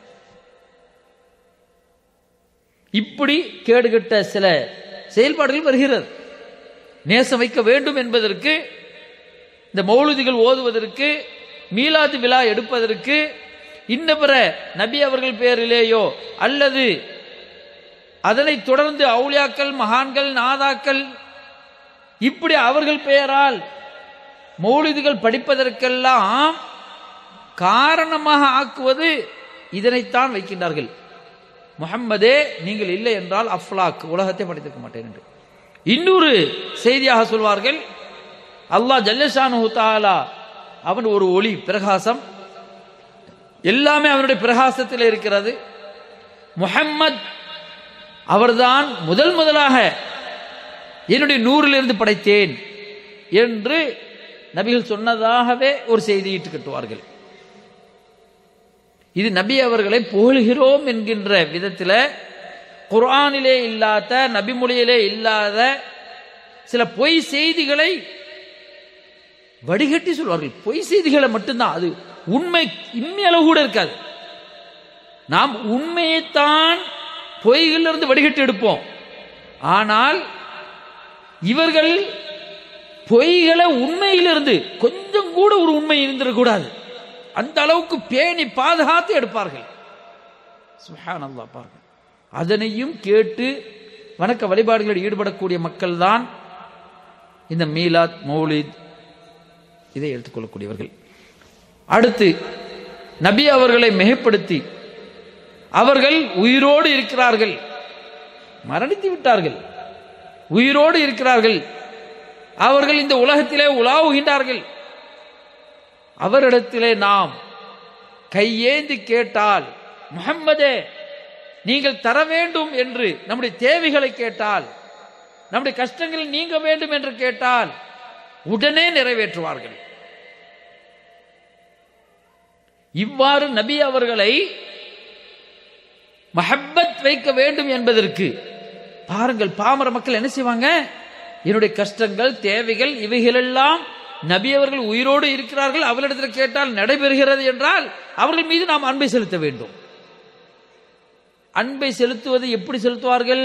இப்படி கேடுகட்ட சில செயல்பாடுகள் வருகிறது நேசம் வைக்க வேண்டும் என்பதற்கு இந்த மௌலுதிகள் ஓதுவதற்கு மீலாது விழா எடுப்பதற்கு இன்ன பிற நபி அவர்கள் பேரிலேயோ அல்லது அதனை தொடர்ந்து அவுளியாக்கள் மகான்கள் நாதாக்கள் இப்படி அவர்கள் பெயரால் மௌலிதுகள் படிப்பதற்கெல்லாம் காரணமாக ஆக்குவது இதனைத்தான் வைக்கின்றார்கள் முஹம்மதே நீங்கள் இல்லை என்றால் அஃப்லாக் உலகத்தை படித்திருக்க மாட்டேன் என்று இன்னொரு செய்தியாக சொல்வார்கள் அல்லாஹ் ஜல்லஷானு தாலா அவன் ஒரு ஒளி பிரகாசம் எல்லாமே அவனுடைய பிரகாசத்தில் இருக்கிறது முஹம்மத் அவர்தான் முதல் முதலாக என்னுடைய நூறிலிருந்து படைத்தேன் என்று நபிகள் சொன்னதாகவே ஒரு செய்தியிட்டு கட்டுவார்கள் இது நபி அவர்களை புகழ்கிறோம் என்கின்ற விதத்தில் குர்ஆனிலே இல்லாத நபிமொழியிலே இல்லாத சில பொய் செய்திகளை வடிகட்டி சொல்வார்கள் பொய் செய்திகளை மட்டும்தான் அது உண்மை இம்மையளவு கூட இருக்காது நாம் உண்மையைத்தான் பொய்களிலிருந்து வடிகட்டி எடுப்போம் ஆனால் இவர்கள் பொய்களை உண்மையிலிருந்து கொஞ்சம் கூட ஒரு உண்மை இருந்திடக்கூடாது அந்த அளவுக்கு பேணி பாதுகாத்து எடுப்பார்கள் சுஹானல்லா பாருங்க அதனையும் கேட்டு வணக்க வழிபாடுகளில் ஈடுபடக்கூடிய மக்கள் தான் இந்த மீலாத் மௌலித் இதை எடுத்துக்கொள்ளக்கூடியவர்கள் அடுத்து நபி அவர்களை மிகைப்படுத்தி அவர்கள் உயிரோடு இருக்கிறார்கள் மரணித்து விட்டார்கள் உயிரோடு இருக்கிறார்கள் அவர்கள் இந்த உலகத்திலே உலாவுகின்றார்கள் அவரிடத்திலே நாம் கையேந்தி கேட்டால் முகம்மதே நீங்கள் தர வேண்டும் என்று நம்முடைய தேவைகளை கேட்டால் நம்முடைய கஷ்டங்கள் நீங்க வேண்டும் என்று கேட்டால் உடனே நிறைவேற்றுவார்கள் இவ்வாறு நபி அவர்களை மஹப்பத் வைக்க வேண்டும் என்பதற்கு பாருங்கள் பாமர மக்கள் என்ன செய்வாங்க என்னுடைய கஷ்டங்கள் தேவைகள் இவைகளெல்லாம் நபி அவர்கள் உயிரோடு இருக்கிறார்கள் அவர்களிடத்தில் கேட்டால் நடைபெறுகிறது என்றால் அவர்கள் மீது நாம் அன்பை செலுத்த வேண்டும் அன்பை செலுத்துவது எப்படி செலுத்துவார்கள்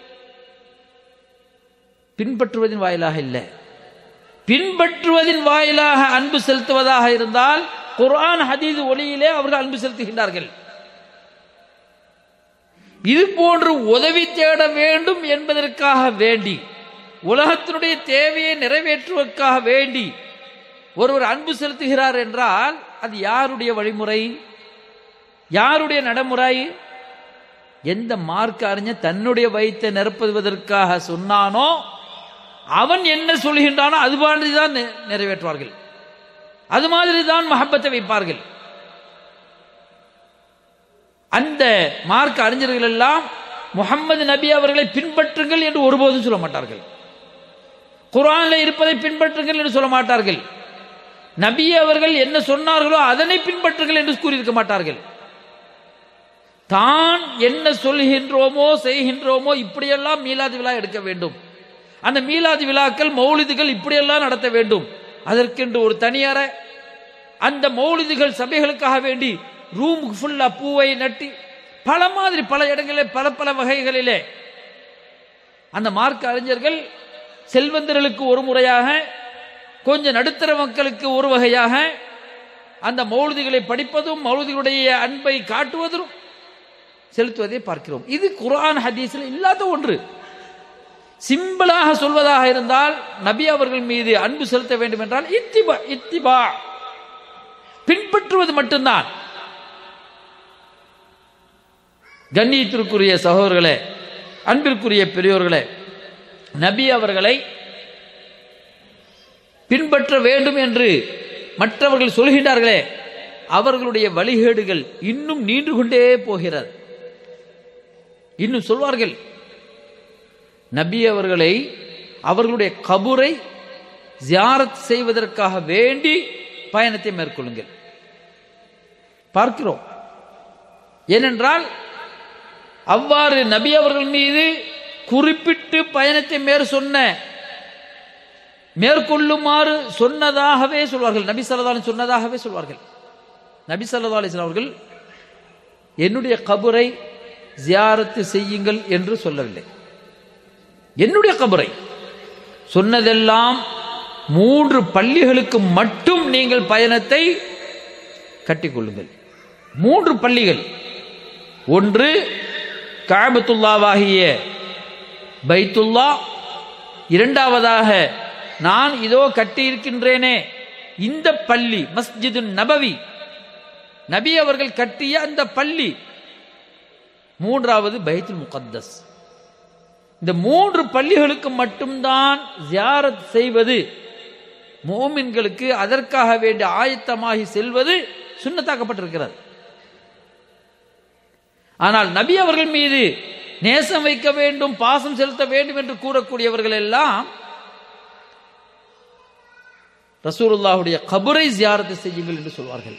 பின்பற்றுவதின் வாயிலாக இல்லை பின்பற்றுவதின் வாயிலாக அன்பு செலுத்துவதாக இருந்தால் குர்ஆன் ஹதீது ஒளியிலே அவர்கள் அன்பு செலுத்துகின்றார்கள் இது போன்று உதவி தேட வேண்டும் என்பதற்காக வேண்டி உலகத்தினுடைய தேவையை நிறைவேற்றுவதற்காக வேண்டி ஒருவர் அன்பு செலுத்துகிறார் என்றால் அது யாருடைய வழிமுறை யாருடைய நடைமுறை எந்த மார்க்க அறிஞர் தன்னுடைய வயிற்றை நிரப்புவதற்காக சொன்னானோ அவன் என்ன சொல்கின்றானோ அது மாதிரி தான் நி- நிறைவேற்றுவார்கள் அது மாதிரி தான் மஹப்பத்தை வைப்பார்கள் அந்த மார்க்க அறிஞர்கள் எல்லாம் முகம்மது நபி அவர்களை பின்பற்றுங்கள் என்று ஒருபோதும் சொல்ல மாட்டார்கள் குரான்ல இருப்பதை பின்பற்றுங்கள் என்று சொல்ல மாட்டார்கள் நபி அவர்கள் என்ன சொன்னார்களோ அதனை பின்பற்றுங்கள் என்று கூறியிருக்க மாட்டார்கள் தான் என்ன சொல்கின்றோமோ செய்கின்றோமோ இப்படியெல்லாம் மீலாது விழா எடுக்க வேண்டும் அந்த மீலாது விழாக்கள் மௌலிதுகள் இப்படியெல்லாம் நடத்த வேண்டும் அதற்கென்று ஒரு தனியார அந்த மௌலிதுகள் சபைகளுக்காக வேண்டி ரூமுக்கு ஃபுல்லா பூவை நட்டி பல மாதிரி பல இடங்களில் பல பல வகைகளிலே அந்த மார்க்க அறிஞர்கள் செல்வந்தர்களுக்கு ஒரு முறையாக கொஞ்சம் நடுத்தர மக்களுக்கு ஒரு வகையாக அந்த மௌலுதிகளை படிப்பதும் மௌலுதிகளுடைய அன்பை காட்டுவதும் செலுத்துவதை பார்க்கிறோம் இது குர்ஆன் ஹதீஸில் இல்லாத ஒன்று சிம்பிளாக சொல்வதாக இருந்தால் நபி அவர்கள் மீது அன்பு செலுத்த வேண்டும் என்றால் இத்திபா இத்திபா பின்பற்றுவது மட்டும்தான் கண்ணியத்திற்குரிய சகோதரர்களே அன்பிற்குரிய பெரியோர்களே நபி அவர்களை பின்பற்ற வேண்டும் என்று மற்றவர்கள் சொல்கின்றார்களே அவர்களுடைய வழிகேடுகள் இன்னும் நீண்டு கொண்டே போகிறது இன்னும் சொல்வார்கள் நபி அவர்களை அவர்களுடைய கபுரை ஜியாரத் செய்வதற்காக வேண்டி பயணத்தை மேற்கொள்ளுங்கள் பார்க்கிறோம் ஏனென்றால் அவ்வாறு நபி அவர்கள் மீது குறிப்பிட்டு பயணத்தை மேற் சொன்ன மேற்கொள்ளுமாறு சொன்னதாகவே சொல்வார்கள் நபி சல்லா சொன்னதாகவே சொல்வார்கள் நபி சல்லா அலிஸ்லாம் அவர்கள் என்னுடைய கபரை ஜியாரத்து செய்யுங்கள் என்று சொல்லவில்லை என்னுடைய கபரை சொன்னதெல்லாம் மூன்று பள்ளிகளுக்கு மட்டும் நீங்கள் பயணத்தை கட்டிக்கொள்ளுங்கள் மூன்று பள்ளிகள் ஒன்று காபத்துல்லாவாகிய பைத்துல்லா இரண்டாவதாக நான் இதோ கட்டியிருக்கின்றேனே இந்த பள்ளி மஸ்ஜிது நபவி நபி அவர்கள் கட்டிய அந்த பள்ளி மூன்றாவது பைத்துல் முகத்தஸ் இந்த மூன்று பள்ளிகளுக்கு மட்டும்தான் ஜியாரத் செய்வது மோமின்களுக்கு அதற்காக வேண்டிய ஆயத்தமாகி செல்வது சுண்ணத்தாக்கப்பட்டிருக்கிறது ஆனால் நபி அவர்கள் மீது நேசம் வைக்க வேண்டும் பாசம் செலுத்த வேண்டும் என்று கூறக்கூடியவர்கள் எல்லாம் ரசூலுல்லாஹுடைய கபரை ஜியாரத்து செய்யுங்கள் என்று சொல்வார்கள்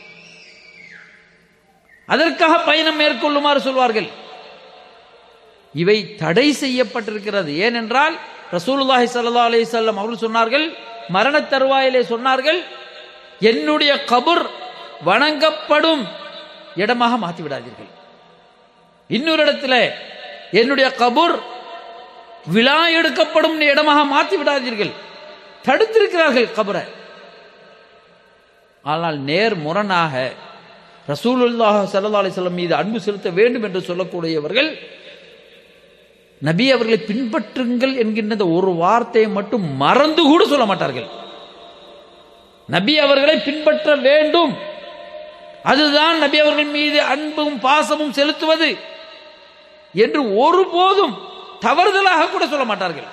அதற்காக பயணம் மேற்கொள்ளுமாறு சொல்வார்கள் இவை தடை செய்யப்பட்டிருக்கிறது ஏனென்றால் ரசூலுல்லாஹி ஸல்லல்லாஹு அலைஹி வஸல்லம் அவர்கள் சொன்னார்கள் மரண தருவாயிலே சொன்னார்கள் என்னுடைய கபர் வணங்கப்படும் இடமாக மாற்றி விடாதீர்கள் இன்னொரு இடத்துல என்னுடைய கபூர் விழா எடுக்கப்படும் இடமாக மாற்றி விடாதீர்கள் தடுத்திருக்கிறார்கள் கபரை ஆனால் நேர் முரணாக ரசூலுல்லாஹ் ஸல்லல்லாஹு அலைஹி வஸல்லம் மீது அன்பு செலுத்த வேண்டும் என்று சொல்லக்கூடியவர்கள் நபி அவர்களை பின்பற்றுங்கள் என்கின்ற இந்த ஒரு வார்த்தையை மட்டும் மறந்து கூட சொல்ல மாட்டார்கள் நபி அவர்களை பின்பற்ற வேண்டும் அதுதான் நபி அவர்கள் மீது அன்பும் பாசமும் செலுத்துவது என்று ஒருபோதும் தவறுதலாக கூட சொல்ல மாட்டார்கள்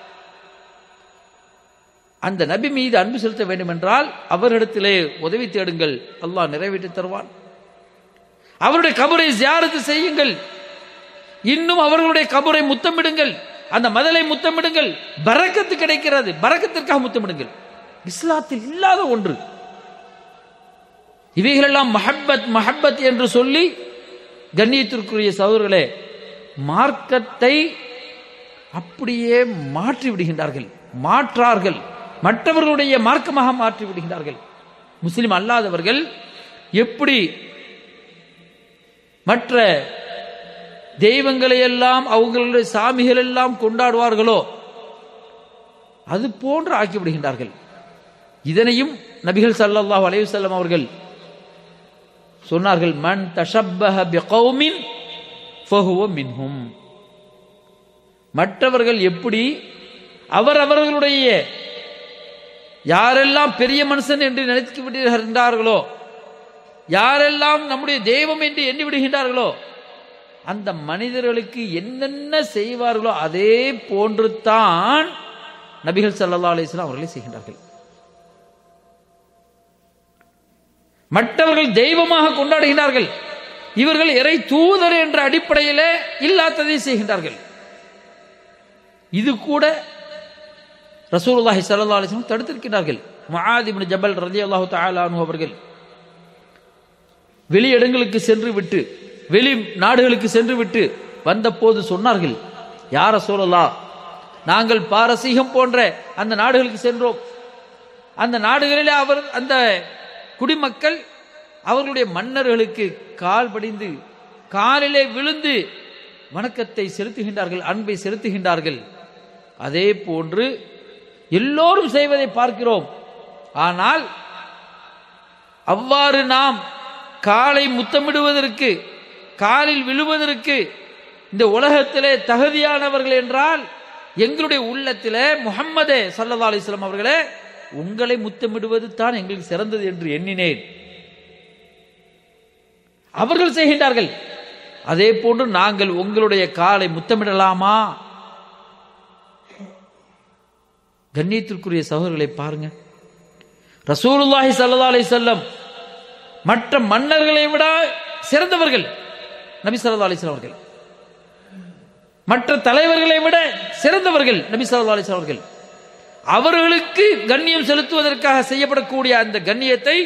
அந்த நபி மீது அன்பு செலுத்த வேண்டும் என்றால் அவரிடத்திலே உதவி தேடுங்கள் அல்லாஹ் நிறைவேற்றி தருவான் அவருடைய கபரை ஜியாரத்து செய்யுங்கள் இன்னும் அவர்களுடைய கபரை முத்தமிடுங்கள் அந்த மதலை முத்தமிடுங்கள் பரக்கத்து கிடைக்கிறது பரக்கத்திற்காக முத்தமிடுங்கள் இஸ்லாத்தில் இல்லாத ஒன்று இவைகளெல்லாம் மஹப்பத் மஹப்பத் என்று சொல்லி கண்ணியத்திற்குரிய சகோதரர்களே மார்க்கத்தை அப்படியே மாற்றி விடுகின்றார்கள் மாற்றார்கள் மற்றவர்களுடைய மார்க்கமாக மாற்றி விடுகின்றார்கள் முஸ்லிம் அல்லாதவர்கள் எப்படி மற்ற தெய்வங்களை எல்லாம் அவங்களுடைய சாமிகள் எல்லாம் கொண்டாடுவார்களோ அது போன்று ஆக்கி விடுகின்றார்கள் இதனையும் நபிகள் ஸல்லல்லாஹு அலைஹி வஸல்லம் அவர்கள் சொன்னார்கள் மன் தஷப்பஹ பிகௌமின் ஃபஹுவ மின்ஹும் மற்றவர்கள் எப்படி அவர் அவர்களுடைய யாரெல்லாம் பெரிய மனுஷன் என்று நினைத்து விடுகின்றார்களோ யாரெல்லாம் நம்முடைய தெய்வம் என்று எண்ணி விடுகின்றார்களோ அந்த மனிதர்களுக்கு என்னென்ன செய்வார்களோ அதே போன்று தான் நபிகள் ஸல்லல்லாஹு அலைஹி வஸல்லம் அவர்களை செய்கின்றார்கள் மற்றவர்கள் தெய்வமாக கொண்டாடுகிறார்கள் இவர்கள் இறை தூதர் என்ற அடிப்படையிலே இல்லாததை செய்கின்றார்கள் இது கூட ரசூலுல்லாஹி ஸல்லல்லாஹு அலைஹி வஸல்லம் தடுத்திருக்கிறார்கள் முஆத் இப்னு ஜபல் ரலியல்லாஹு தஆலா அன்ஹு அவர்கள் வெளியிடங்களுக்கு சென்று விட்டு வெளி நாடுகளுக்கு சென்று விட்டு வந்தபோது சொன்னார்கள் யார சொல்லலா நாங்கள் பாரசீகம் போன்ற அந்த நாடுகளுக்கு சென்றோம் அந்த நாடுகளிலே அவர் அந்த குடிமக்கள் அவர்களுடைய மன்னர்களுக்கு கால் படிந்து காலிலே விழுந்து வணக்கத்தை செலுத்துகின்றார்கள் அன்பை செலுத்துகின்றார்கள் அதே போன்று எல்லோரும் செய்வதை பார்க்கிறோம் ஆனால் அவ்வாறு நாம் காலை முத்தமிடுவதற்கு காலில் விழுவதற்கு இந்த உலகத்திலே தகுதியானவர்கள் என்றால் எங்களுடைய உள்ளத்திலே முகம்மதே சல்லா அலிஸ்லாம் அவர்களே உங்களை முத்தமிடுவது தான் எங்களுக்கு சிறந்தது என்று எண்ணினேன் அவர்கள் செய்கின்றார்கள் அதே போன்று நாங்கள் உங்களுடைய காலை முத்தமிடலாமா கண்ணியத்திற்குரிய சகோதரர்களை பாருங்க ரசூலுல்லாஹி ஸல்லல்லாஹு அலைஹி வஸல்லம் மற்ற மன்னர்களை விட சிறந்தவர்கள் நபி ஸல்லல்லாஹு அலைஹி வஸல்லம் அவர்கள் மற்ற தலைவர்களை விட சிறந்தவர்கள் நபி ஸல்லல்லாஹு அலைஹி வஸல்லம் அவர்கள் அவர்களுக்கு கண்ணியம் செலுத்துவதற்காக செய்யப்படக்கூடிய அந்த கண்ணியத்தை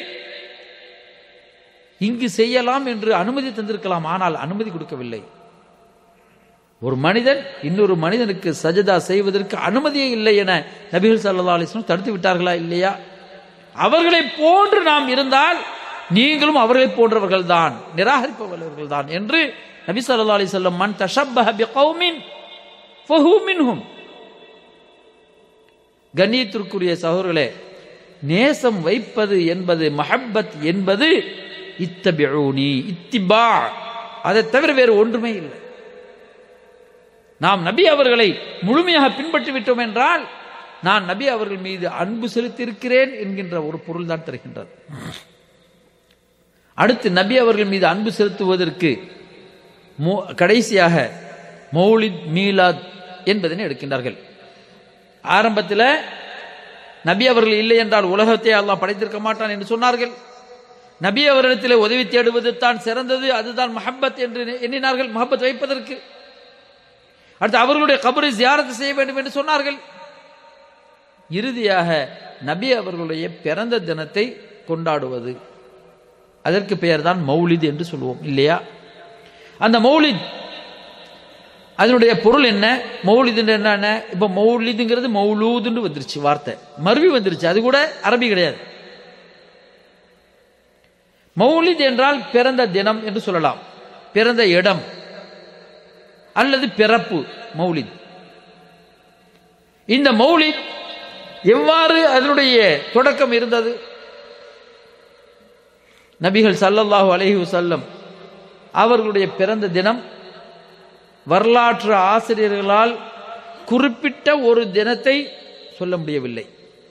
இங்கு செய்யலாம் என்று அனுமதி தந்திருக்கலாம் ஆனால் அனுமதி கொடுக்கவில்லை ஒரு மனிதன் இன்னொரு மனிதனுக்கு சஜதா செய்வதற்கு அனுமதியே இல்லை என நபிகள் சல்லா அலிஸ்லம் தடுத்து விட்டார்களா இல்லையா அவர்களை போன்று நாம் இருந்தால் நீங்களும் அவர்களை போன்றவர்கள் தான் நிராகரிப்பவர்கள் தான் என்று நபி சல்லா அலி சொல்லம் மன் தஷப்பஹ பிகௌமின் ஃபஹு மின்ஹும் கண்ணியத்திற்குரிய சகோதரர்களே நேசம் வைப்பது என்பது மஹப்பத் என்பது இத்தபிஊனி இத்திபா அதை தவிர வேறு ஒன்றுமே இல்லை நாம் நபி அவர்களை முழுமையாக பின்பற்றி விட்டோம் என்றால் நான் நபி அவர்கள் மீது அன்பு செலுத்தியிருக்கிறேன் என்கின்ற ஒரு பொருள் தான் தருகின்றது அடுத்து நபி அவர்கள் மீது அன்பு செலுத்துவதற்கு மு- கடைசியாக மௌலித் மீலாத் என்பதனை எடுக்கின்றார்கள் ஆரம்பத்தில் நபி அவர்கள் இல்லை என்றால் உலகத்தை அல்லாஹ் படைத்திருக்க மாட்டான் என்று சொன்னார்கள் நபி அவரிடத்தில் உதவி தேடுவது தான் சிறந்தது அதுதான் மஹப்பத் என்று எண்ணினார்கள் மஹப்பத் வைப்பதற்கு அடுத்து அவர்களுடைய கபரை ஜியாரத்து செய்ய வேண்டும் என்று சொன்னார்கள் இறுதியாக நபி அவர்களுடைய பிறந்த தினத்தை கொண்டாடுவது அதற்கு பெயர்தான் மௌலித் என்று சொல்லுவோம் இல்லையா அந்த மௌலித் அதனுடைய பொருள் என்ன மௌலிது என்ன இப்ப மௌலிதுங்கிறது மௌலூதுன்னு வந்துருச்சு வார்த்தை மருவி வந்துருச்சு அது கூட அரபி கிடையாது மௌலித் என்றால் பிறந்த தினம் என்று சொல்லலாம் பிறந்த இடம் அல்லது பிறப்பு மௌலித் இந்த மௌலித் எவ்வாறு அதனுடைய தொடக்கம் இருந்தது நபிகள் ஸல்லல்லாஹு அலைஹி வஸல்லம் அவர்களுடைய பிறந்த தினம் வரலாற்று ஆசிரியர்களால் குறிப்பிட்ட ஒரு தினத்தை சொல்ல முடியவில்லை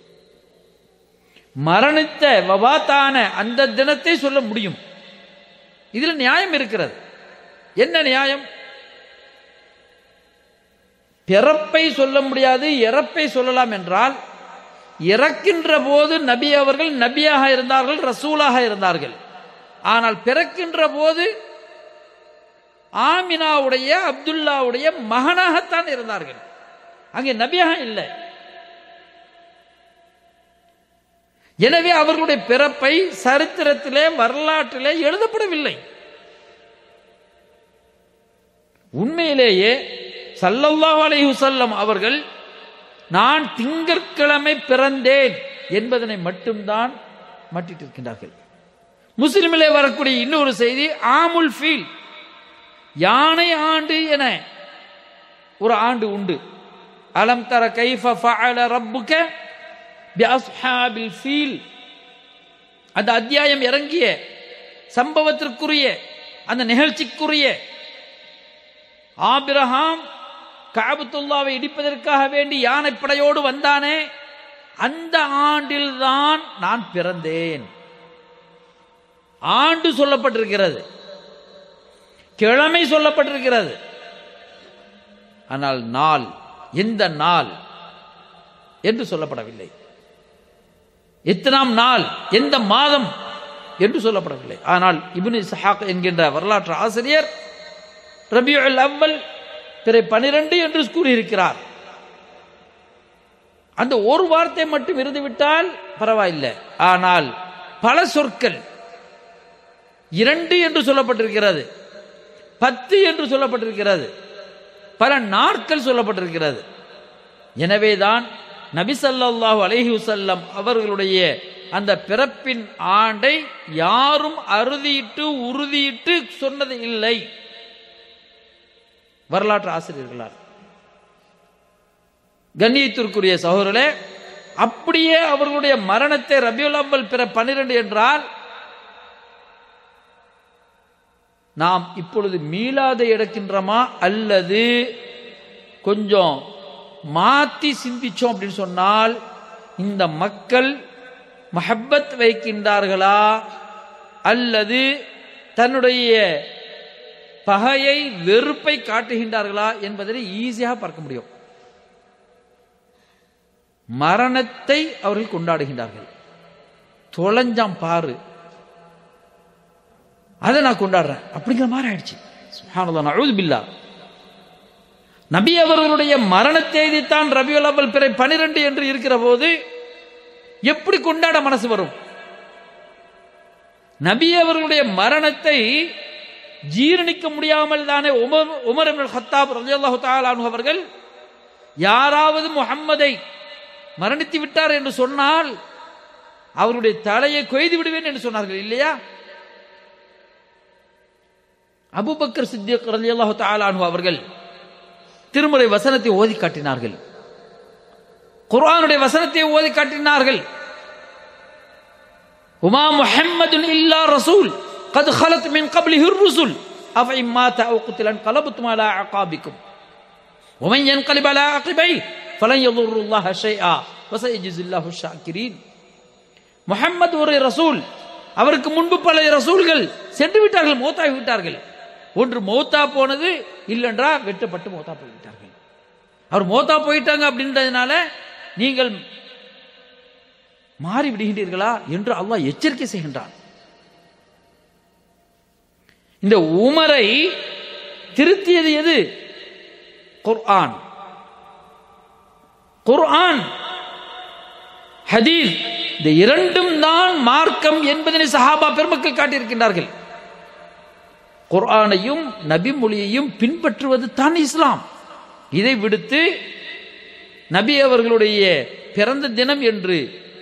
மரணித்த வபாத்தான அந்த தினத்தை சொல்ல முடியும் இதில் நியாயம் இருக்கிறது என்ன நியாயம் பிறப்பை சொல்ல முடியாது இறப்பை சொல்லலாம் என்றால் இறக்கின்ற போது நபி அவர்கள் நபியாக இருந்தார்கள் ரசூலாக இருந்தார்கள் ஆனால் பிறக்கின்ற போது ஆமினாவுடைய அப்துல்லாவுடைய மகனாகத்தான் இருந்தார்கள் அங்கே நபியாக இல்லை எனவே அவர்களுடைய பிறப்பை சரித்திரத்திலே வரலாற்றிலே எழுதப்படவில்லை உண்மையிலேயே சல்லல்லாஹு அலைஹி வஸல்லம் அவர்கள் நான் திங்கட்கிழமை பிறந்தேன் என்பதனை மட்டும்தான் மட்டிட்டிருக்கின்றார்கள் முஸ்லிமிலே வரக்கூடிய இன்னொரு செய்தி ஆமுல் ஃபீல் யானை ஆண்டு என ஒரு ஆண்டு உண்டு அலம் தர கைஃப ஃபஅல ரப்புக பிஅஸ்ஹாபில் ஃபீல் அந்த அத்தியாயம் இறங்கிய சம்பவத்திற்குரிய அந்த நிகழ்ச்சிக்குரிய ஆபிரஹாம் காபத்துல்லாவை இடிப்பதற்காக வேண்டி யானைப்படையோடு வந்தானே அந்த ஆண்டில்தான் நான் பிறந்தேன் ஆண்டு சொல்லப்பட்டிருக்கிறது கிழமை சொல்லப்பட்டிருக்கிறது ஆனால் நாள் எந்த நாள் என்று சொல்லப்படவில்லை எத்தனாம் நாள் எந்த மாதம் என்று சொல்லப்படவில்லை ஆனால் இப்னு இஸ்ஹாக் என்கின்ற வரலாற்று ஆசிரியர் ரபியுல் அவ்வல் பிறை பனிரெண்டு என்று கூறியிருக்கிறார் அந்த ஒரு வார்த்தை மட்டும் இருந்துவிட்டால் பரவாயில்லை ஆனால் பல சொற்கள் இரண்டு என்று சொல்லப்பட்டிருக்கிறது பத்து என்று சொல்லப்பட்டிருக்கிறது பல நாட்கள் சொல்லப்பட்டிருக்கிறது எனவேதான் நபி ஸல்லல்லாஹு அலைஹி வஸல்லம் அவர்களுடைய அந்த பிறப்பின் ஆண்டை யாரும் அறுதியிட்டு உறுதியிட்டு சொன்னது இல்லை வரலாற்று ஆசிரியர்களால் கண்ணியத்திற்குரிய சகோதரர்களே அப்படியே அவர்களுடைய மரணத்தை ரபியுல் அவ்வல் பிற பன்னிரண்டு என்றால் நாம் இப்பொழுது மீளாத எடுக்கின்றோமா அல்லது கொஞ்சம் மாத்தி சிந்திச்சோம் அப்படின்னு சொன்னால் இந்த மக்கள் மஹப்பத் வைக்கின்றார்களா அல்லது தன்னுடைய பகையை வெறுப்பை காட்டுகின்றார்களா என்பதை ஈஸியாக பார்க்க முடியும் மரணத்தை அவர்கள் கொண்டாடுகின்றார்கள் தொலைஞ்சாம் பாரு அதை நான் கொண்டாடுறேன் அப்படிங்கிற மாதிரி ஆயிடுச்சு சுப்ஹானல்லாஹ் நஊது பில்லா நபி அவர்களுடைய மரண தேதி தான் ரபியுல் அவ்வல் பிறை பனிரெண்டு என்று இருக்கிற போது எப்படி கொண்டாட மனசு வரும் நபி அவர்களுடைய மரணத்தை ஜீரணிக்க முடியாமல் தானே உமர் உமர் இப்னுல் ஹத்தாப் ரலியல்லாஹு தஆலா அன்ஹு அவர்கள் யாராவது முஹம்மதை மரணித்து விட்டார் என்று சொன்னால் அவருடைய தலையை கொய்து விடுவேன் என்று சொன்னார்கள் இல்லையா அபூபக்கர் சித்திக் ரலியல்லாஹு தஆலா அன்ஹு அவர்கள் திருமுறை வசனத்தை ஓதி காட்டினார்கள் குர்ஆனுடைய வசனத்தை ஓதி காட்டினார்கள் உமா முஹம்மதுன் இல்லா ரசூல் قد خلت من قبله الرسل أفإن مات أو قتل انقلبتم على أعقابكم ومن ينقلب على عقبيه فلن يضر الله شيئا وسيجزي الله الشاكرين முஹம்மது ஒரு ரசூல் அவருக்கு முன்பு பல ரசூல்கள் சென்று விட்டார்கள் மௌத்தாகி விட்டார்கள் ஒன்று மௌத்தா போனது இல்லைன்றா வெட்டப்பட்டு மௌத்தா போய்விட்டார்கள் அவர் மௌத்தா போயிட்டாங்க அப்படின்றதுனால நீங்கள் மாறி விடுகின்றீர்களா என்று அல்லாஹ் எச்சரிக்கை செய்கின்றான் இந்த உமரை திருத்தியது எது குர்ஆன் குர்ஆன் ஹதீஸ் இந்த இரண்டும் தான் மார்க்கம் என்பதனை சஹாபா பெருமக்கள் காட்டியிருக்கின்றார்கள் குர்ஆனையும் நபி மொழியையும் பின்பற்றுவது தான் இஸ்லாம் இதை விடுத்து நபி அவர்களுடைய பிறந்த தினம் என்று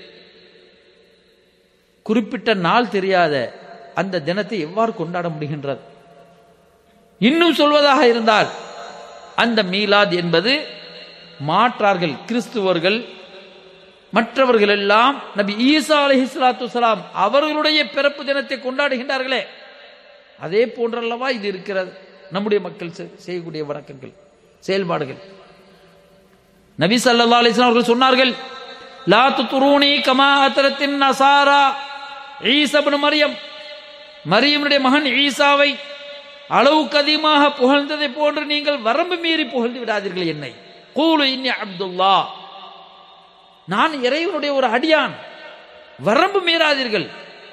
குறிப்பிட்ட நாள் தெரியாத அந்த தினத்தை எவ்வாறு கொண்டாட முடிகின்றது இன்னும் சொல்வதாக இருந்தால் அந்த மீலாத் என்பது மாற்றார்கள் கிறிஸ்துவர்கள் மற்றவர்கள் எல்லாம் நபி ஈசா அலஹி சலாத்து வலாம் அவர்களுடைய பிறப்பு தினத்தை கொண்டாடுகின்றார்களே அதே போன்றல்லவா இது இருக்கிறது நம்முடைய மக்கள் செ- செய்யக்கூடிய வணக்கங்கள் செயல்பாடுகள் நபி ஸல்லல்லாஹு அலைஹி வஸல்லம் அவர்கள் சொன்னார்கள் லா துத்ரூனி கமா அத்ரத்தின் நசாரா ஈசா இப்னு மரியம் மரியமுடைய மகன் ஈசாவை அளவுக்கு அதிகமாக புகழ்ந்ததை போன்று நீங்கள் வரம்பு மீறி புகழ்ந்து விடாதீர்கள் என்னை கூலு இன்னி அப்துல்லா நான் இறைவனுடைய ஒரு அடியான் வரம்பு மீறாதீர்கள்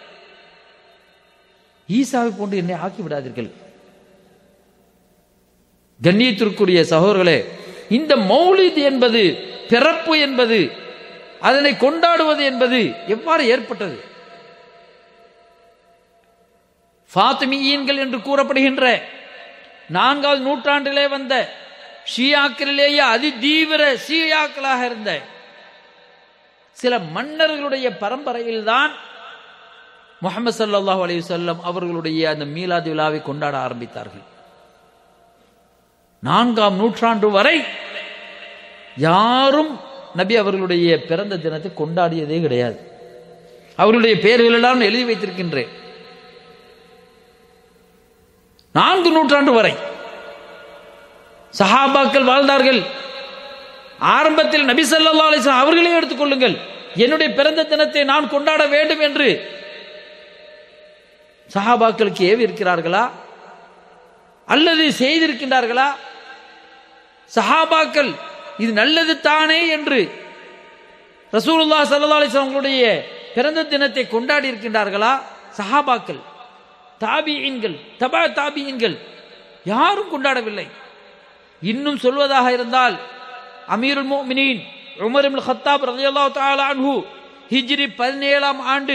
ஈசாவை போன்று என்னை ஆக்கி விடாதீர்கள் கண்ணியத்திற்குரிய சகோதரர்களே இந்த மௌலித் என்பது பிறப்பு என்பது அதனை கொண்டாடுவது என்பது எவ்வாறு ஏற்பட்டது ஃபாத்திமியீன்கள் என்று கூறப்படுகின்ற நான்காவது நூற்றாண்டிலே வந்த ஷியாக்களிலேயே அதிதீவிர ஷியாக்களாக இருந்த சில மன்னர்களுடைய பரம்பரையில் தான் முகமது சல்லாஹூ அலைஹி வஸல்லம் அவர்களுடைய அந்த மீலாது விழாவை கொண்டாட ஆரம்பித்தார்கள் நான்காம் நூற்றாண்டு வரை யாரும் நபி அவர்களுடைய பிறந்த தினத்தை கொண்டாடியதே கிடையாது அவர்களுடைய பெயர்கள் எல்லாம் நான் எழுதி வைத்திருக்கின்றேன் நான்கு நூற்றாண்டு வரை சஹாபாக்கள் வாழ்ந்தார்கள் ஆரம்பத்தில் நபி ஸல்லல்லாஹு அலைஹி வஸல்லம் அவர்களே எடுத்துக்கொள்ளுங்கள் என்னுடைய பிறந்த தினத்தை நான் கொண்டாட வேண்டும் என்று சஹாபாக்களுக்கு ஏவி இருக்கிறார்களா அல்லது செய்திருக்கின்றார்களா சஹாபாக்கள் இது நல்லது தானே என்று ரசூலுல்லாஹ் ஸல்லல்லாஹு அலைஹி வஸல்லம் அவர்களுடைய பிறந்த தினத்தை கொண்டாடி இருக்கின்றார்களா சஹாபாக்கள் தாபியின்கள் தபா தாபியின்கள் யாரும் கொண்டாடவில்லை இன்னும் சொல்வதாக இருந்தால் அமீருல் மோமினின் உமர் இப்னு கத்தாப் ரலியல்லாஹு தஆலா அன்ஹு ஹிஜ்ரி பதினேழாம் ஆண்டு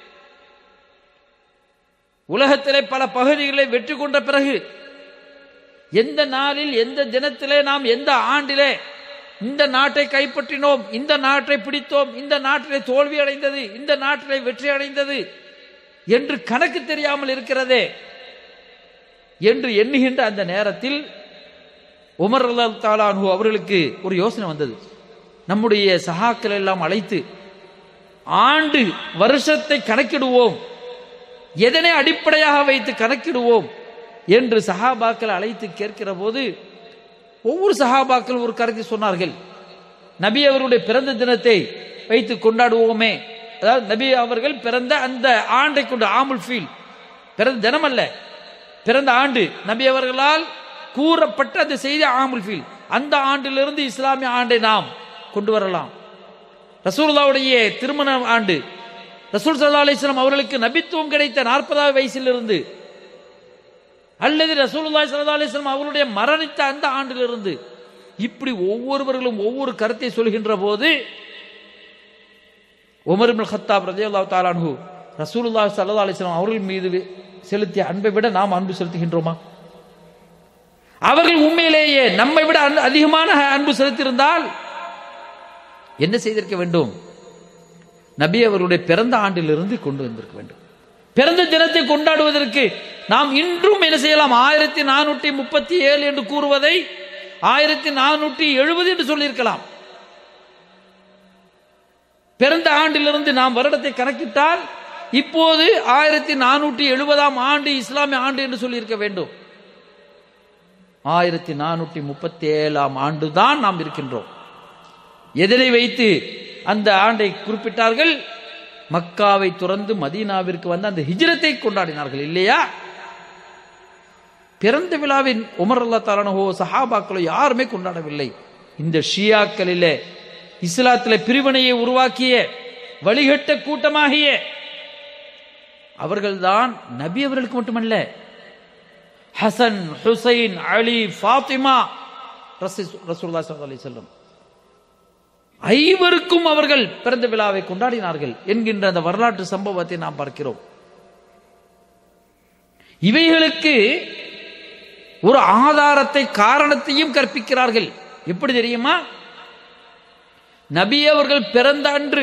உலகத்திலே பல பகுதிகளை வெற்றி கொண்ட பிறகு எந்த நாளில் எந்த தினத்திலே நாம் எந்த ஆண்டிலே இந்த நாட்டை கைப்பற்றினோம் இந்த நாட்டை பிடித்தோம் இந்த நாட்டிலே தோல்வி அடைந்தது இந்த நாட்டிலே வெற்றி அடைந்தது என்று கணக்கு தெரியாமல் இருக்கிறதே என்று எண்ணுகின்ற அந்த நேரத்தில் உமர் அல்லா தாலானு அவர்களுக்கு ஒரு யோசனை வந்தது நம்முடைய சகாக்கள் எல்லாம் அழைத்து ஆண்டு வருஷத்தை கணக்கிடுவோம் எதனை அடிப்படையாக வைத்து கணக்கிடுவோம் என்று சஹாபாக்கள் அழைத்து கேட்கிற போது ஒவ்வொரு சஹாபாக்கள் ஒரு கருத்தை சொன்னார்கள் நபி அவருடைய பிறந்த தினத்தை வைத்து கொண்டாடுவோமே அதாவது நபி அவர்கள் பிறந்த அந்த ஆண்டை கொண்டு ஆமுல் ஃபீல் பிறந்த தினம் அல்ல பிறந்த ஆண்டு நபி அவர்களால் கூறப்பட்ட அந்த செய்தி ஆமுல் ஃபீல் அந்த ஆண்டிலிருந்து இஸ்லாமிய ஆண்டை நாம் கொண்டு வரலாம் ரசூலுல்லாவுடைய திருமண ஆண்டு ரசூல் சல்லா அலிஸ்லாம் அவர்களுக்கு நபித்துவம் கிடைத்த நாற்பதாவது வயசிலிருந்து அல்லது ரசூலுல்லாஹி ஸல்லல்லாஹு அலைஹி வஸல்லம் அவருடைய மரணித்த அந்த ஆண்டிலிருந்து இப்படி ஒவ்வொருவர்களும் ஒவ்வொரு கருத்தை சொல்கின்ற போது உமர் இப்னு கத்தாப் ரலியல்லாஹு தஆலா அன்ஹு ரசூலுல்லாஹி ஸல்லல்லாஹு அலைஹி வஸல்லம் அவர்கள் மீது செலுத்திய அன்பை விட நாம் அன்பு செலுத்துகின்றோமா அவர்கள் உண்மையிலேயே நம்மை விட அன்பு- அதிகமான அன்பு செலுத்தியிருந்தால் என்ன செய்திருக்க வேண்டும் நபி அவருடைய பிறந்த ஆண்டிலிருந்து கொண்டு வந்திருக்க வேண்டும் பிறந்த தினத்தை கொண்டாடுவதற்கு நாம் இன்றும் என்ன செய்யலாம் ஆயிரத்தி நானூற்றி முப்பத்தி ஏழு என்று கூறுவதை ஆயிரத்தி நானூற்றி எழுபது என்று சொல்லியிருக்கலாம் பிறந்த ஆண்டிலிருந்து நாம் வருடத்தை கணக்கிட்டால் இப்போது ஆயிரத்தி நானூற்றி எழுபதாம் ஆண்டு இஸ்லாமிய ஆண்டு என்று சொல்லியிருக்க வேண்டும் ஆயிரத்தி நானூற்றி முப்பத்தி ஏழாம் ஆண்டு தான் நாம் இருக்கின்றோம் எதனை வைத்து அந்த ஆண்டை குறிப்பிட்டார்கள் மக்காவை துறந்து மதீனாவிற்கு வந்து அந்த ஹிஜ்ரத்தை கொண்டாடினார்கள் இல்லையா பிறந்த விழாவின் உமர் அல்லா தாலானோ சஹாபாக்களோ யாருமே கொண்டாடவில்லை இந்த ஷியாக்களிலே இஸ்லாத்திலே பிரிவினையை உருவாக்கிய வழிகட்ட கூட்டமாகிய அவர்கள்தான் நபி அவர்களுக்கு மட்டுமல்ல ஹசன் ஹுசைன் அலி ஃபாத்திமா ரசூல்லா ஸல்லல்லாஹு அலைஹி வஸல்லம் ஐவருக்கும் அவர்கள் பிறந்த விழாவை கொண்டாடினார்கள் என்கின்ற அந்த வரலாற்று சம்பவத்தை நாம் பார்க்கிறோம் இவைகளுக்கு ஒரு ஆதாரத்தை காரணத்தையும் கற்பிக்கிறார்கள் எப்படி தெரியுமா நபி அவர்கள் பிறந்த அன்று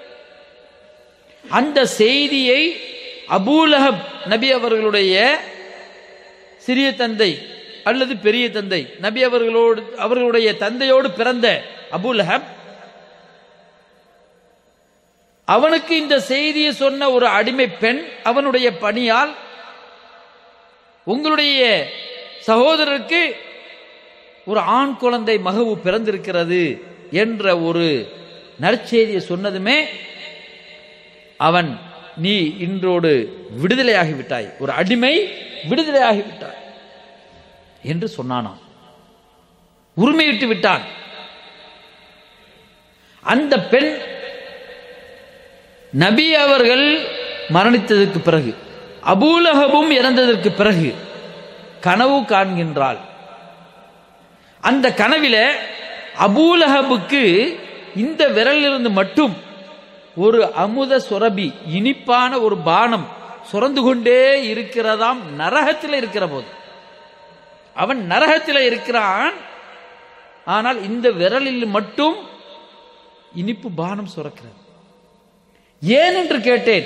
அந்த செய்தியை அபூலஹப் நபி அவர்களுடைய சிறிய தந்தை அல்லது பெரிய தந்தை நபி அவர்களோடு அவர்களுடைய தந்தையோடு பிறந்த அபூலஹப் அவனுக்கு இந்த செய்தியை சொன்ன ஒரு அடிமை பெண் அவனுடைய பணியால் உங்களுடைய சகோதரருக்கு ஒரு ஆண் குழந்தை மகவு பிறந்திருக்கிறது என்ற ஒரு நற்செய்தியை சொன்னதுமே அவன் நீ இன்றோடு விடுதலையாகி விட்டாய் ஒரு அடிமை விடுதலையாகி விட்டாய் என்று சொன்னானாம் உரிமையிட்டு விட்டான் அந்த பெண் நபி அவர்கள் மரணித்ததற்கு பிறகு அபூலகபும் இறந்ததற்கு பிறகு கனவு காண்கின்றாள் அந்த கனவில அபூலஹபுக்கு இந்த விரலிலிருந்து மட்டும் ஒரு அமுத சுரபி இனிப்பான ஒரு பானம் சுரந்து கொண்டே இருக்கிறதாம் நரகத்தில் இருக்கிற போது அவன் நரகத்தில் இருக்கிறான் ஆனால் இந்த விரலில் மட்டும் இனிப்பு பானம் சுரக்கிறது ஏன் என்று கேட்டேன்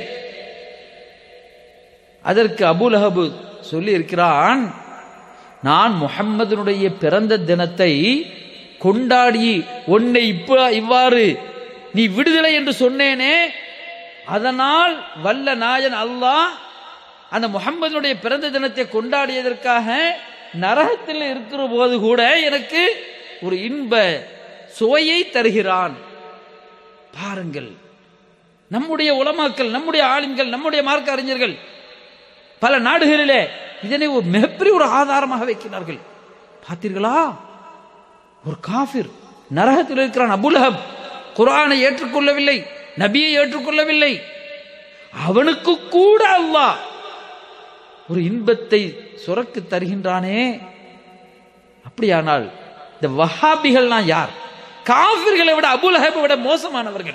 அதற்கு அபுலஹபு சொல்லி இருக்கிறான் நான் முஹம்மதனுடைய பிறந்த தினத்தை கொண்டாடி உன்னை இப்ப இவ்வாறு நீ விடுதலை என்று சொன்னேனே அதனால் வல்ல நாயன் அல்லாஹ் அந்த முகம்மதுடைய பிறந்த தினத்தை கொண்டாடியதற்காக நரகத்தில் இருக்கிற போது கூட எனக்கு ஒரு இன்ப சுவையை தருகிறான் பாருங்கள் நம்முடைய உலமாக்கள் நம்முடைய ஆளுங்கள் நம்முடைய மார்க்க அறிஞர்கள் பல நாடுகளிலே இதனை ஒரு மிகப்பெரிய ஒரு ஆதாரமாக வைக்கிறார்கள் பார்த்தீர்களா ஒரு காஃபிர் நரகத்தில் இருக்கிறான் அபுலஹப் குர்ஆனை ஏற்றுக்கொள்ளவில்லை நபியை ஏற்றுக்கொள்ளவில்லை அவனுக்கு கூட அல்லாஹ் ஒரு இன்பத்தை சுரக்கு தருகின்றானே அப்படியானால் இந்த வஹாபிகள்லாம் யார் காபிர்களை விட அபுலஹபை விட மோசமானவர்கள்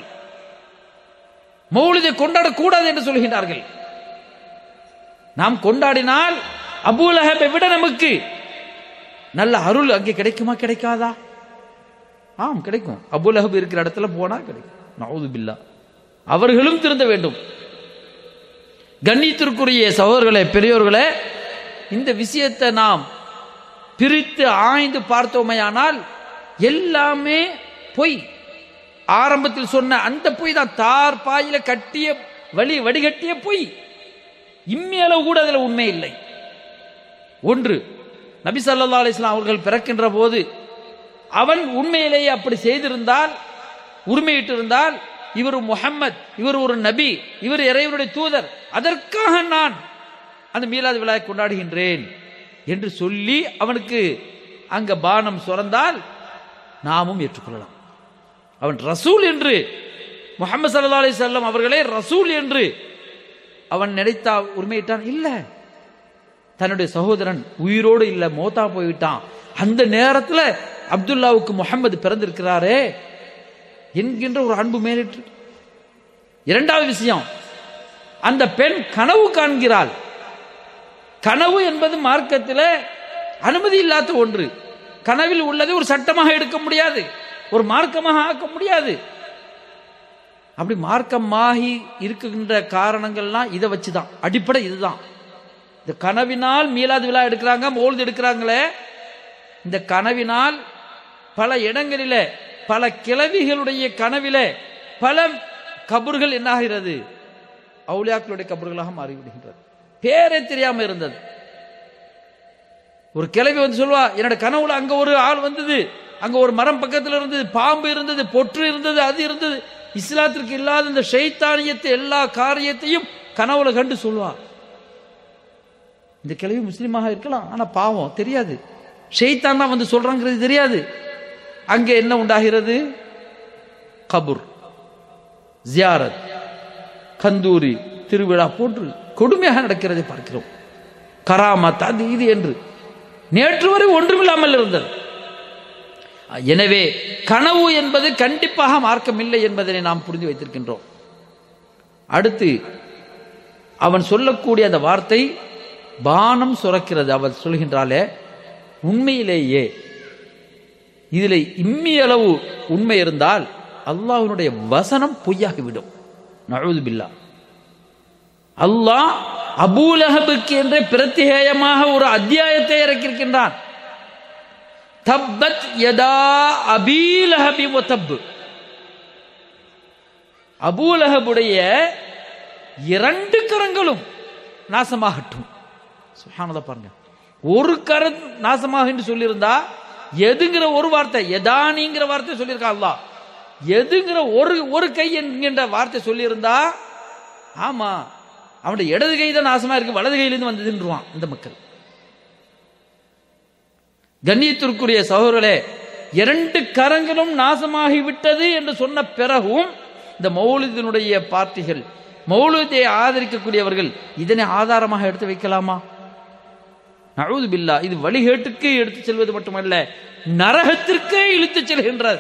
மௌலிதை கொண்டாடக்கூடாது என்று சொல்கின்றார்கள் நாம் கொண்டாடினால் அபூலஹபை விட நமக்கு நல்ல அருள் அங்கே கிடைக்குமா கிடைக்காதா ஆம் கிடைக்கும் அபுலஹப் இருக்கிற இடத்துல போனா கிடைக்கும் நவுது பில்லா அவர்களும் திருந்த வேண்டும் கண்ணியத்திற்குரிய சகோதரர்களே பெரியோர்களே இந்த விஷயத்தை நாம் பிரித்து ஆய்ந்து பார்த்தோமையானால் எல்லாமே பொய் ஆரம்பத்தில் சொன்ன அந்த பொய் தான் தார் பாயில கட்டிய வழி வடிகட்டிய பொய் இம்மையளவு கூட அதுல உண்மை இல்லை ஒன்று நபி ஸல்லல்லாஹு அலைஹி வஸல்லம் அவர்கள் பிறக்கின்ற போது அவன் உண்மையிலேயே அப்படி செய்திருந்தால் உரிமையிட்டு இருந்தால் இவர் முஹம்மத் இவர் ஒரு நபி இவர் இறைவனுடைய தூதர் அதற்காக நான் அந்த மீலாது விழாவை கொண்டாடுகின்றேன் என்று சொல்லி அவனுக்கு அங்க பானம் சுரந்தால் நாமும் ஏற்றுக்கொள்ளலாம் அவன் ரசூல் என்று முகமது சல்லா அலி செல்லம் அவர்களே ரசூல் என்று அவன் நினைத்தா உரிமையிட்டான் இல்ல தன்னுடைய சகோதரன் உயிரோடு இல்ல மோத்தா போய்விட்டான் அந்த நேரத்துல அப்துல்லாவுக்கு முகமது பிறந்திருக்கிறாரே என்கின்ற ஒரு அன்பு மேலிட்டு இரண்டாவது விஷயம் அந்த பெண் கனவு காண்கிறாள் கனவு என்பது மார்க்கத்தில் அனுமதி இல்லாத ஒன்று கனவில் உள்ளது ஒரு சட்டமாக எடுக்க முடியாது ஒரு மார்க்கமாக ஆக்க முடியாது அப்படி மார்க்கமாகி இருக்கின்ற காரணங்கள்லாம் இதை வச்சுதான் அடிப்படை இதுதான் இந்த கனவினால் மீளாது விழா எடுக்கிறாங்க மோல்து எடுக்கிறாங்களே இந்த கனவினால் பல இடங்களிலே பல கிளவிகளுடைய கனவிலே பல கபர்கள் என்னாகிறது அவுலியாக்களுடைய கபர்களாக மாறிவிடுகின்றது பேரே தெரியாம இருந்தது ஒரு கிளவி வந்து சொல்வா என்னோட கனவுல அங்க ஒரு ஆள் வந்தது அங்க ஒரு மரம் பக்கத்துல இருந்தது பாம்பு இருந்தது பொற்று இருந்தது அது இருந்தது இஸ்லாத்திற்கு இல்லாத இந்த ஷைத்தானியத்தை எல்லா காரியத்தையும் கனவுல கண்டு சொல்வா இந்த கிளவி முஸ்லீமாக இருக்கலாம் ஆனா பாவம் தெரியாது ஷெய்தான் தான் வந்து சொல்றாங்கிறது தெரியாது அங்கே என்ன உண்டாகிறது கபூர் ஜியாரத் கந்தூரி திருவிழா போன்று கொடுமையாக நடக்கிறதை பார்க்கிறோம் கராமத் அது இது என்று நேற்று வரை ஒன்றுமில்லாமல் இருந்தது எனவே கனவு என்பது கண்டிப்பாக மார்க்கம் இல்லை என்பதனை நாம் புரிந்து வைத்திருக்கின்றோம் அடுத்து அவன் சொல்லக்கூடிய அந்த வார்த்தை பானம் சுரக்கிறது அவன் சொல்கின்றாலே உண்மையிலேயே இதில் இம்மியளவு உண்மை இருந்தால் அல்லாஹ்வினுடைய வசனம் பொய்யாகிவிடும் நழுது பில்லா அல்லாஹ் அபூலஹபுக்கு என்ற பிரத்யேகமாக ஒரு அத்தியாயத்தை இறக்கியிருக்கின்றான் தப்பத் யதா அபீலஹபி ஒத்தப்பு அபூலஹபுடைய இரண்டு கரங்களும் நாசமாகட்டும் சுஹானதா பாருங்க ஒரு கரம் நாசமாக என்று சொல்லியிருந்தா எதுங்கிற ஒரு வார்த்தை எதானிங்கிற வார்த்தை சொல்லியிருக்கா அல்லாஹ் எதுங்கிற ஒரு ஒரு கை என்கின்ற வார்த்தை சொல்லியிருந்தா ஆமா அவனுடைய இடது கை தான் நாசமா இருக்கு வலது கையிலிருந்து வந்ததுன்றான் இந்த மக்கள் கண்ணியத்திற்குரிய சகோதரர்களே இரண்டு கரங்களும் நாசமாகி விட்டது என்று சொன்ன பிறகும் இந்த மௌலிதினுடைய பார்ட்டிகள் மௌலிதை ஆதரிக்கக்கூடியவர்கள் இதனை ஆதாரமாக எடுத்து வைக்கலாமா நழுது பில்லா இது வழிகேட்டுக்கு எடுத்து செல்வது மட்டுமல்ல நரகத்திற்கே இழுத்து செல்கின்றது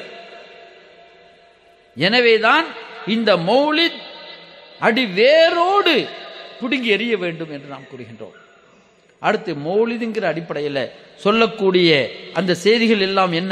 எனவேதான் இந்த மௌலித் அடி வேரோடு பிடுங்கி எறிய வேண்டும் என்று நாம் கூறுகின்றோம் அடுத்து மௌலிதுங்கிற அடிப்படையில் சொல்லக்கூடிய அந்த செய்திகள் எல்லாம் என்ன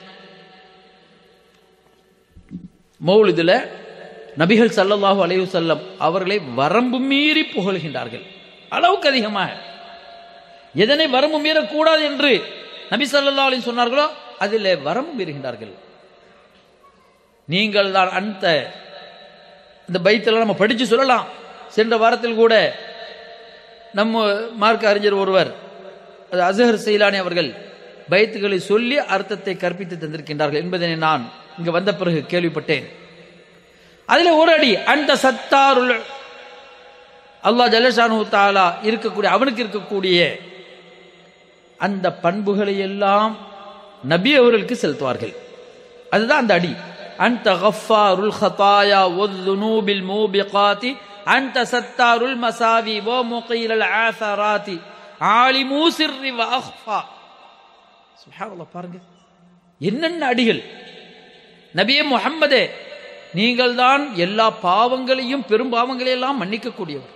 மௌலிதுல நபிகள் சல்லல்லாஹு அலைஹி செல்லம் அவர்களை வரம்பு மீறி புகழ்கின்றார்கள் அளவுக்கு அதிகமாக எதனை வரம்பு மீறக்கூடாது என்று நபி சல்லா அலி சொன்னார்களோ அதில் வரம்பு மீறுகின்றார்கள் நீங்கள் தான் அந்த இந்த பைத்தெல்லாம் நம்ம படிச்சு சொல்லலாம் சென்ற வாரத்தில் கூட நம்ம மார்க்க அறிஞர் ஒருவர் அது அசஹர் சைலானி அவர்கள் பைத்துகளை சொல்லி அர்த்தத்தை கற்பித்து தந்திருக்கின்றார்கள் என்பதனை நான் இங்கு வந்த பிறகு கேள்விப்பட்டேன் அதில் ஒரு அடி அந்த சத்தாருள் அல்லாஹ் ஜல்லஷானு தாலா இருக்கக்கூடிய அவனுக்கு இருக்கக்கூடிய அந்த பண்புகளை எல்லாம் நபி அவர்களுக்கு செலுத்துவார்கள் அதுதான் அந்த அடி அந்த கஃபாருல் ஹதாயா வல்லுனூபில் மூபிகாத்தி அந்த சத்தாருல் மசாவி ஓ முகையிலல் ஆசராதி ஆலிமூ சிர்ரி வ அஹ்ஃபா சுப்ஹானல்லாஹ் பாருங்க என்னென்ன அடிகள் நபியே முஹம்மதே நீங்கள்தான் எல்லா பாவங்களையும் பெரும் பாவங்களையெல்லாம் மன்னிக்கக்கூடியவர்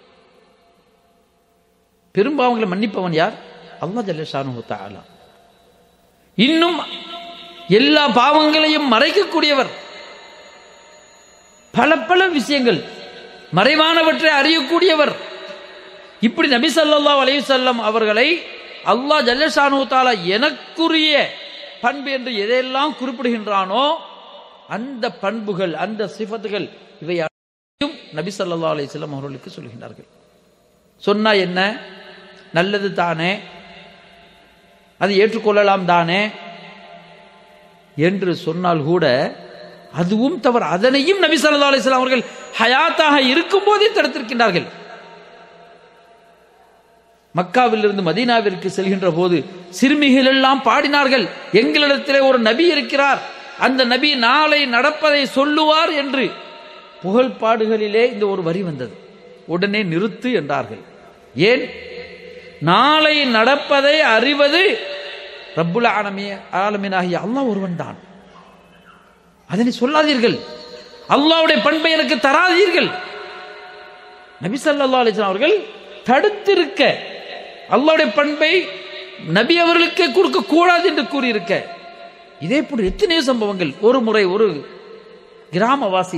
பெரும் பாவங்களை மன்னிப்பவன் யார் அல்லாஹ் ஜல்லஷானு தஆலா இன்னும் எல்லா பாவங்களையும் மறைக்கக்கூடியவர் பல பல விஷயங்கள் மறைவானவற்றை அறியக்கூடியவர் இப்படி நபி ஸல்லல்லாஹு அலைஹி வஸல்லம் அவர்களை அல்லாஹ் ஜல்லஷானு தாலா எனக்குரிய பண்பு என்று எதையெல்லாம் குறிப்பிடுகின்றானோ அந்த பண்புகள் அந்த சிஃபத்துகள் இவை அனைத்தையும் நபி ஸல்லல்லாஹு அலைஹி வஸல்லம் அவர்களுக்கு சொல்கின்றார்கள் சொன்னா என்ன நல்லது தானே அது ஏற்றுக்கொள்ளலாம் தானே என்று சொன்னால் கூட அதுவும் தவறு அதனையும் நபி ஸல்லல்லாஹு அலைஹி வஸல்லம் அவர்கள் ஹயாத்தாக இருக்கும் போதே தடுத்திருக்கின்றார்கள் மக்காவிலிருந்து மதீனாவிற்கு செல்கின்ற போது சிறுமிகள் எல்லாம் பாடினார்கள் எங்களிடத்திலே ஒரு நபி இருக்கிறார் அந்த நபி நாளை நடப்பதை சொல்லுவார் என்று புகழ் பாடுகளிலே இந்த ஒரு வரி வந்தது உடனே நிறுத்து என்றார்கள் ஏன் நாளை நடப்பதை அறிவது ரப்புல் ஆலமி ஆலமீனாகிய அல்லாஹ் ஒருவன் தான் அதனை சொல்லாதீர்கள் அல்லாஹ்வுடைய பண்பை எனக்கு தராதீர்கள் நபி ஸல்லல்லாஹு அலைஹி வஸல்லம் அவர்கள் தடுத்திருக்க அல்லாஹ்வுடைய பண்பை நபி அவர்களுக்கு கொடுக்க கூடாது என்று கூறியிருக்க இதே போன்ற எத்தனையோ சம்பவங்கள் ஒரு முறை ஒரு கிராமவாசி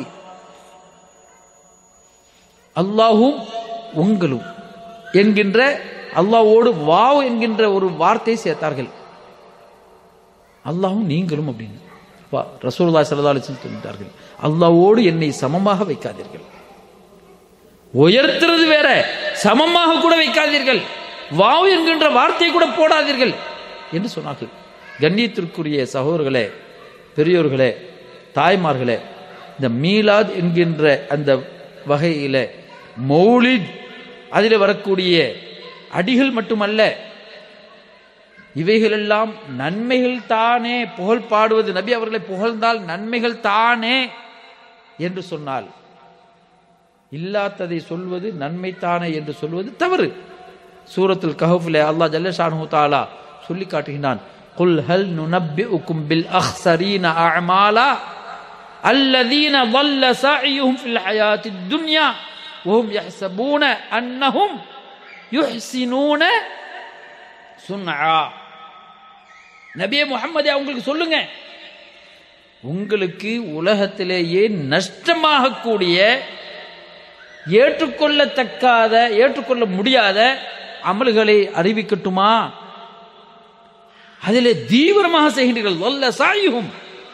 அல்லாஹும் உங்களும் என்கின்ற அல்லாஹ்வோடு வாவ் என்கின்ற ஒரு வார்த்தையை சேர்த்தார்கள் அல்லாஹும் நீங்களும் அப்படின்னு வா- ரசூலுல்லாஹி ஸல்லல்லாஹு அலைஹி வஸல்லம் சொல்லிட்டார்கள் அல்லாஹ்வோடு என்னை சமமாக வைக்காதீர்கள் உயர்த்துறது வேற சமமாக கூட வைக்காதீர்கள் வாவ் என்கின்ற வார்த்தையை கூட போடாதீர்கள் என்று சொன்னார்கள் கண்ணியத்திற்குரிய சகோதரர்களே பெரியோர்களே தாய்மார்களே இந்த மீலாத் என்கின்ற அந்த வகையில மௌலித் அதில் வரக்கூடிய அடிகள் மட்டுமல்ல இவைகளெல்லாம் நன்மைகள் தானே புகழ் பாடுவது நபி அவர்களை புகழ்ந்தால் நன்மைகள் தானே என்று சொன்னால் இல்லாததை சொல்வது நன்மை தானே என்று சொல்வது தவறு சூரத்துல் கஹஃபிலே அல்லாஹ் ஜல்லஷானு தாலா சொல்லி காட்டுகிறான் குல் ஹல் நுனப்பிஉக்கும் பில் அஹ்ஸரீன அஅமாலா الذين ضل سعيهم في الحياة الدنيا وهم يحسبون أنهم يحسنون صنعا நபியே முகம்மதே அவங்களுக்கு சொல்லுங்க உங்களுக்கு உலகத்திலேயே நஷ்டமாகக்கூடிய ஏற்றுக்கொள்ளத்தக்காத ஏற்றுக்கொள்ள முடியாத அமல்களை அறிவிக்கட்டுமா அதிலே தீவிரமாக செய்கின்றீர்கள் வல்ல சாயுகும்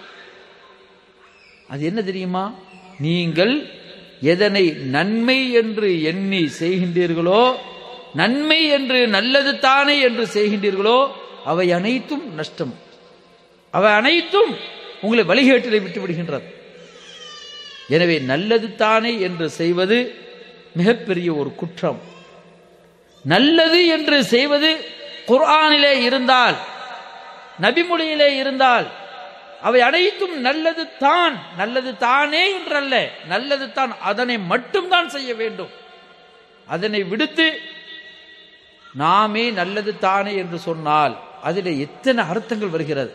அது என்ன தெரியுமா நீங்கள் எதனை நன்மை என்று எண்ணி செய்கின்றீர்களோ நன்மை என்று நல்லது தானே என்று செய்கின்றீர்களோ அவை அனைத்தும் நஷ்டம் அவை அனைத்தும் உங்களை வழிகேட்டிலே விட்டு விடுகின்றது எனவே நல்லது தானே என்று செய்வது மிகப்பெரிய ஒரு குற்றம் நல்லது என்று செய்வது குர்ஆனிலே இருந்தால் நபிமொழியிலே இருந்தால் அவை அனைத்தும் நல்லது தான் நல்லது தானே என்றல்ல நல்லது தான் அதனை மட்டும்தான் செய்ய வேண்டும் அதனை விடுத்து நாமே நல்லது தானே என்று சொன்னால் அதில் எத்தனை அர்த்தங்கள் வருகிறது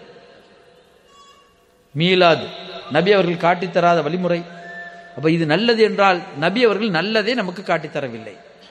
மீலாது நபி அவர்கள் காட்டித் தராத வழிமுறை அப்ப இது நல்லது என்றால் நபி அவர்கள் நல்லதே நமக்கு காட்டித் தரவில்லை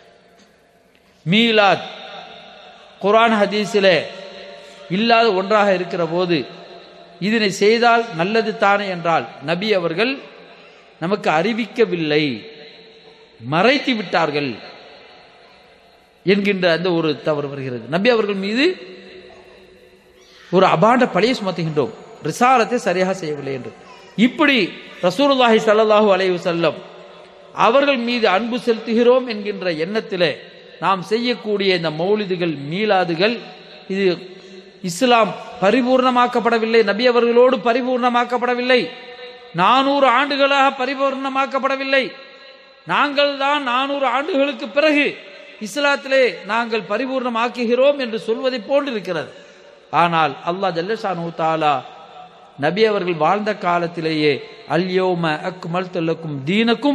மீலாத் குர்ஆன் ஹதீஸிலே இல்லாத ஒன்றாக இருக்கிற போது இதனை செய்தால் நல்லது தானே என்றால் நபி அவர்கள் நமக்கு அறிவிக்கவில்லை மறைத்து விட்டார்கள் என்கின்ற அந்த ஒரு தவறு வருகிறது நபி அவர்கள் மீது ஒரு அபாண்ட பழியை சுமத்துகின்றோம் ரிசாலத்தை சரியாக செய்யவில்லை என்று இப்படி ரசூலுல்லாஹி ஸல்லல்லாஹு அலைஹி வஸல்லம் அவர்கள் மீது அன்பு செலுத்துகிறோம் என்கின்ற எண்ணத்திலே நாம் செய்யக்கூடிய இந்த மௌலிதுகள் மீலாதுகள் இது இஸ்லாம் பரிபூர்ணமாக்கப்படவில்லை நபி அவர்களோடு பரிபூர்ணமாக்கப்படவில்லை நானூறு ஆண்டுகளாக பரிபூர்ணமாக்கப்படவில்லை நாங்கள் தான் நானூறு ஆண்டுகளுக்கு பிறகு இஸ்லாத்திலே நாங்கள் பரிபூர்ணமாக்குகிறோம் என்று சொல்வதை போன்று இருக்கிறது ஆனால் அல்லாஹ் ஜல்லஷானு தாலா நபி அவர்கள் வாழ்ந்த காலத்திலேயே அல்யோம அக்மல் தொல்லக்கும் தீனக்கும்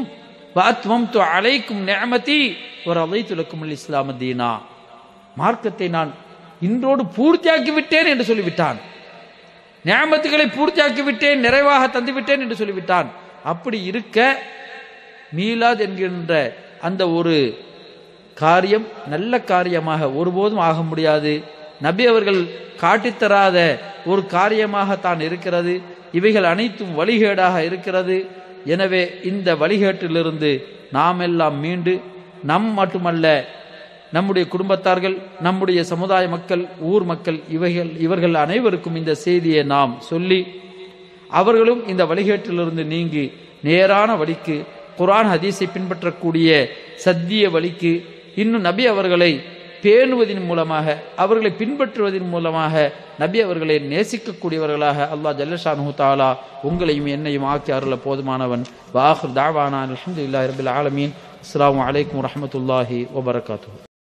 வாத்வம்து அலைக்கும் நிஅமதி ஒரு அதைத்துலக்கும் இஸ்லாம தீனா மார்க்கத்தை நான் இன்றோடு பூர்த்தியாக்கி விட்டேன் என்று சொல்லிவிட்டான் நியாமத்துகளை பூர்த்தியாக்கி விட்டேன் நிறைவாக தந்து விட்டேன் என்று சொல்லிவிட்டான் அப்படி இருக்க மீலாத் என்கின்ற அந்த ஒரு காரியம் நல்ல காரியமாக ஒருபோதும் ஆக முடியாது நபி அவர்கள் காட்டித்தராத ஒரு காரியமாக தான் இருக்கிறது இவைகள் அனைத்தும் வழிகேடாக இருக்கிறது எனவே இந்த வழிகேட்டிலிருந்து நாம் எல்லாம் மீண்டு நம் மட்டுமல்ல நம்முடைய குடும்பத்தார்கள் நம்முடைய சமுதாய மக்கள் ஊர் மக்கள் இவைகள் இவர்கள் அனைவருக்கும் இந்த செய்தியை நாம் சொல்லி அவர்களும் இந்த வழிகேட்டிலிருந்து நீங்கி நேரான வழிக்கு குர்ஆன் ஹதீஸை பின்பற்றக்கூடிய சத்திய வழிக்கு இன்னும் நபி அவர்களை பேணுவதன் மூலமாக அவர்களை பின்பற்றுவதன் மூலமாக நபி அவர்களை நேசிக்கக்கூடியவர்களாக அல்லாஹ் ஜல்லஷானு தாலா உங்களையும் என்னையும் ஆக்கி அருள போதுமானவன் வாஹர் தாவானா அலமதுல்லாஹி ரபில் ஆலமீன் அஸ்ஸலாமு அலைக்கும் வரஹ்மத்துல்லாஹி வபரகாத்துஹு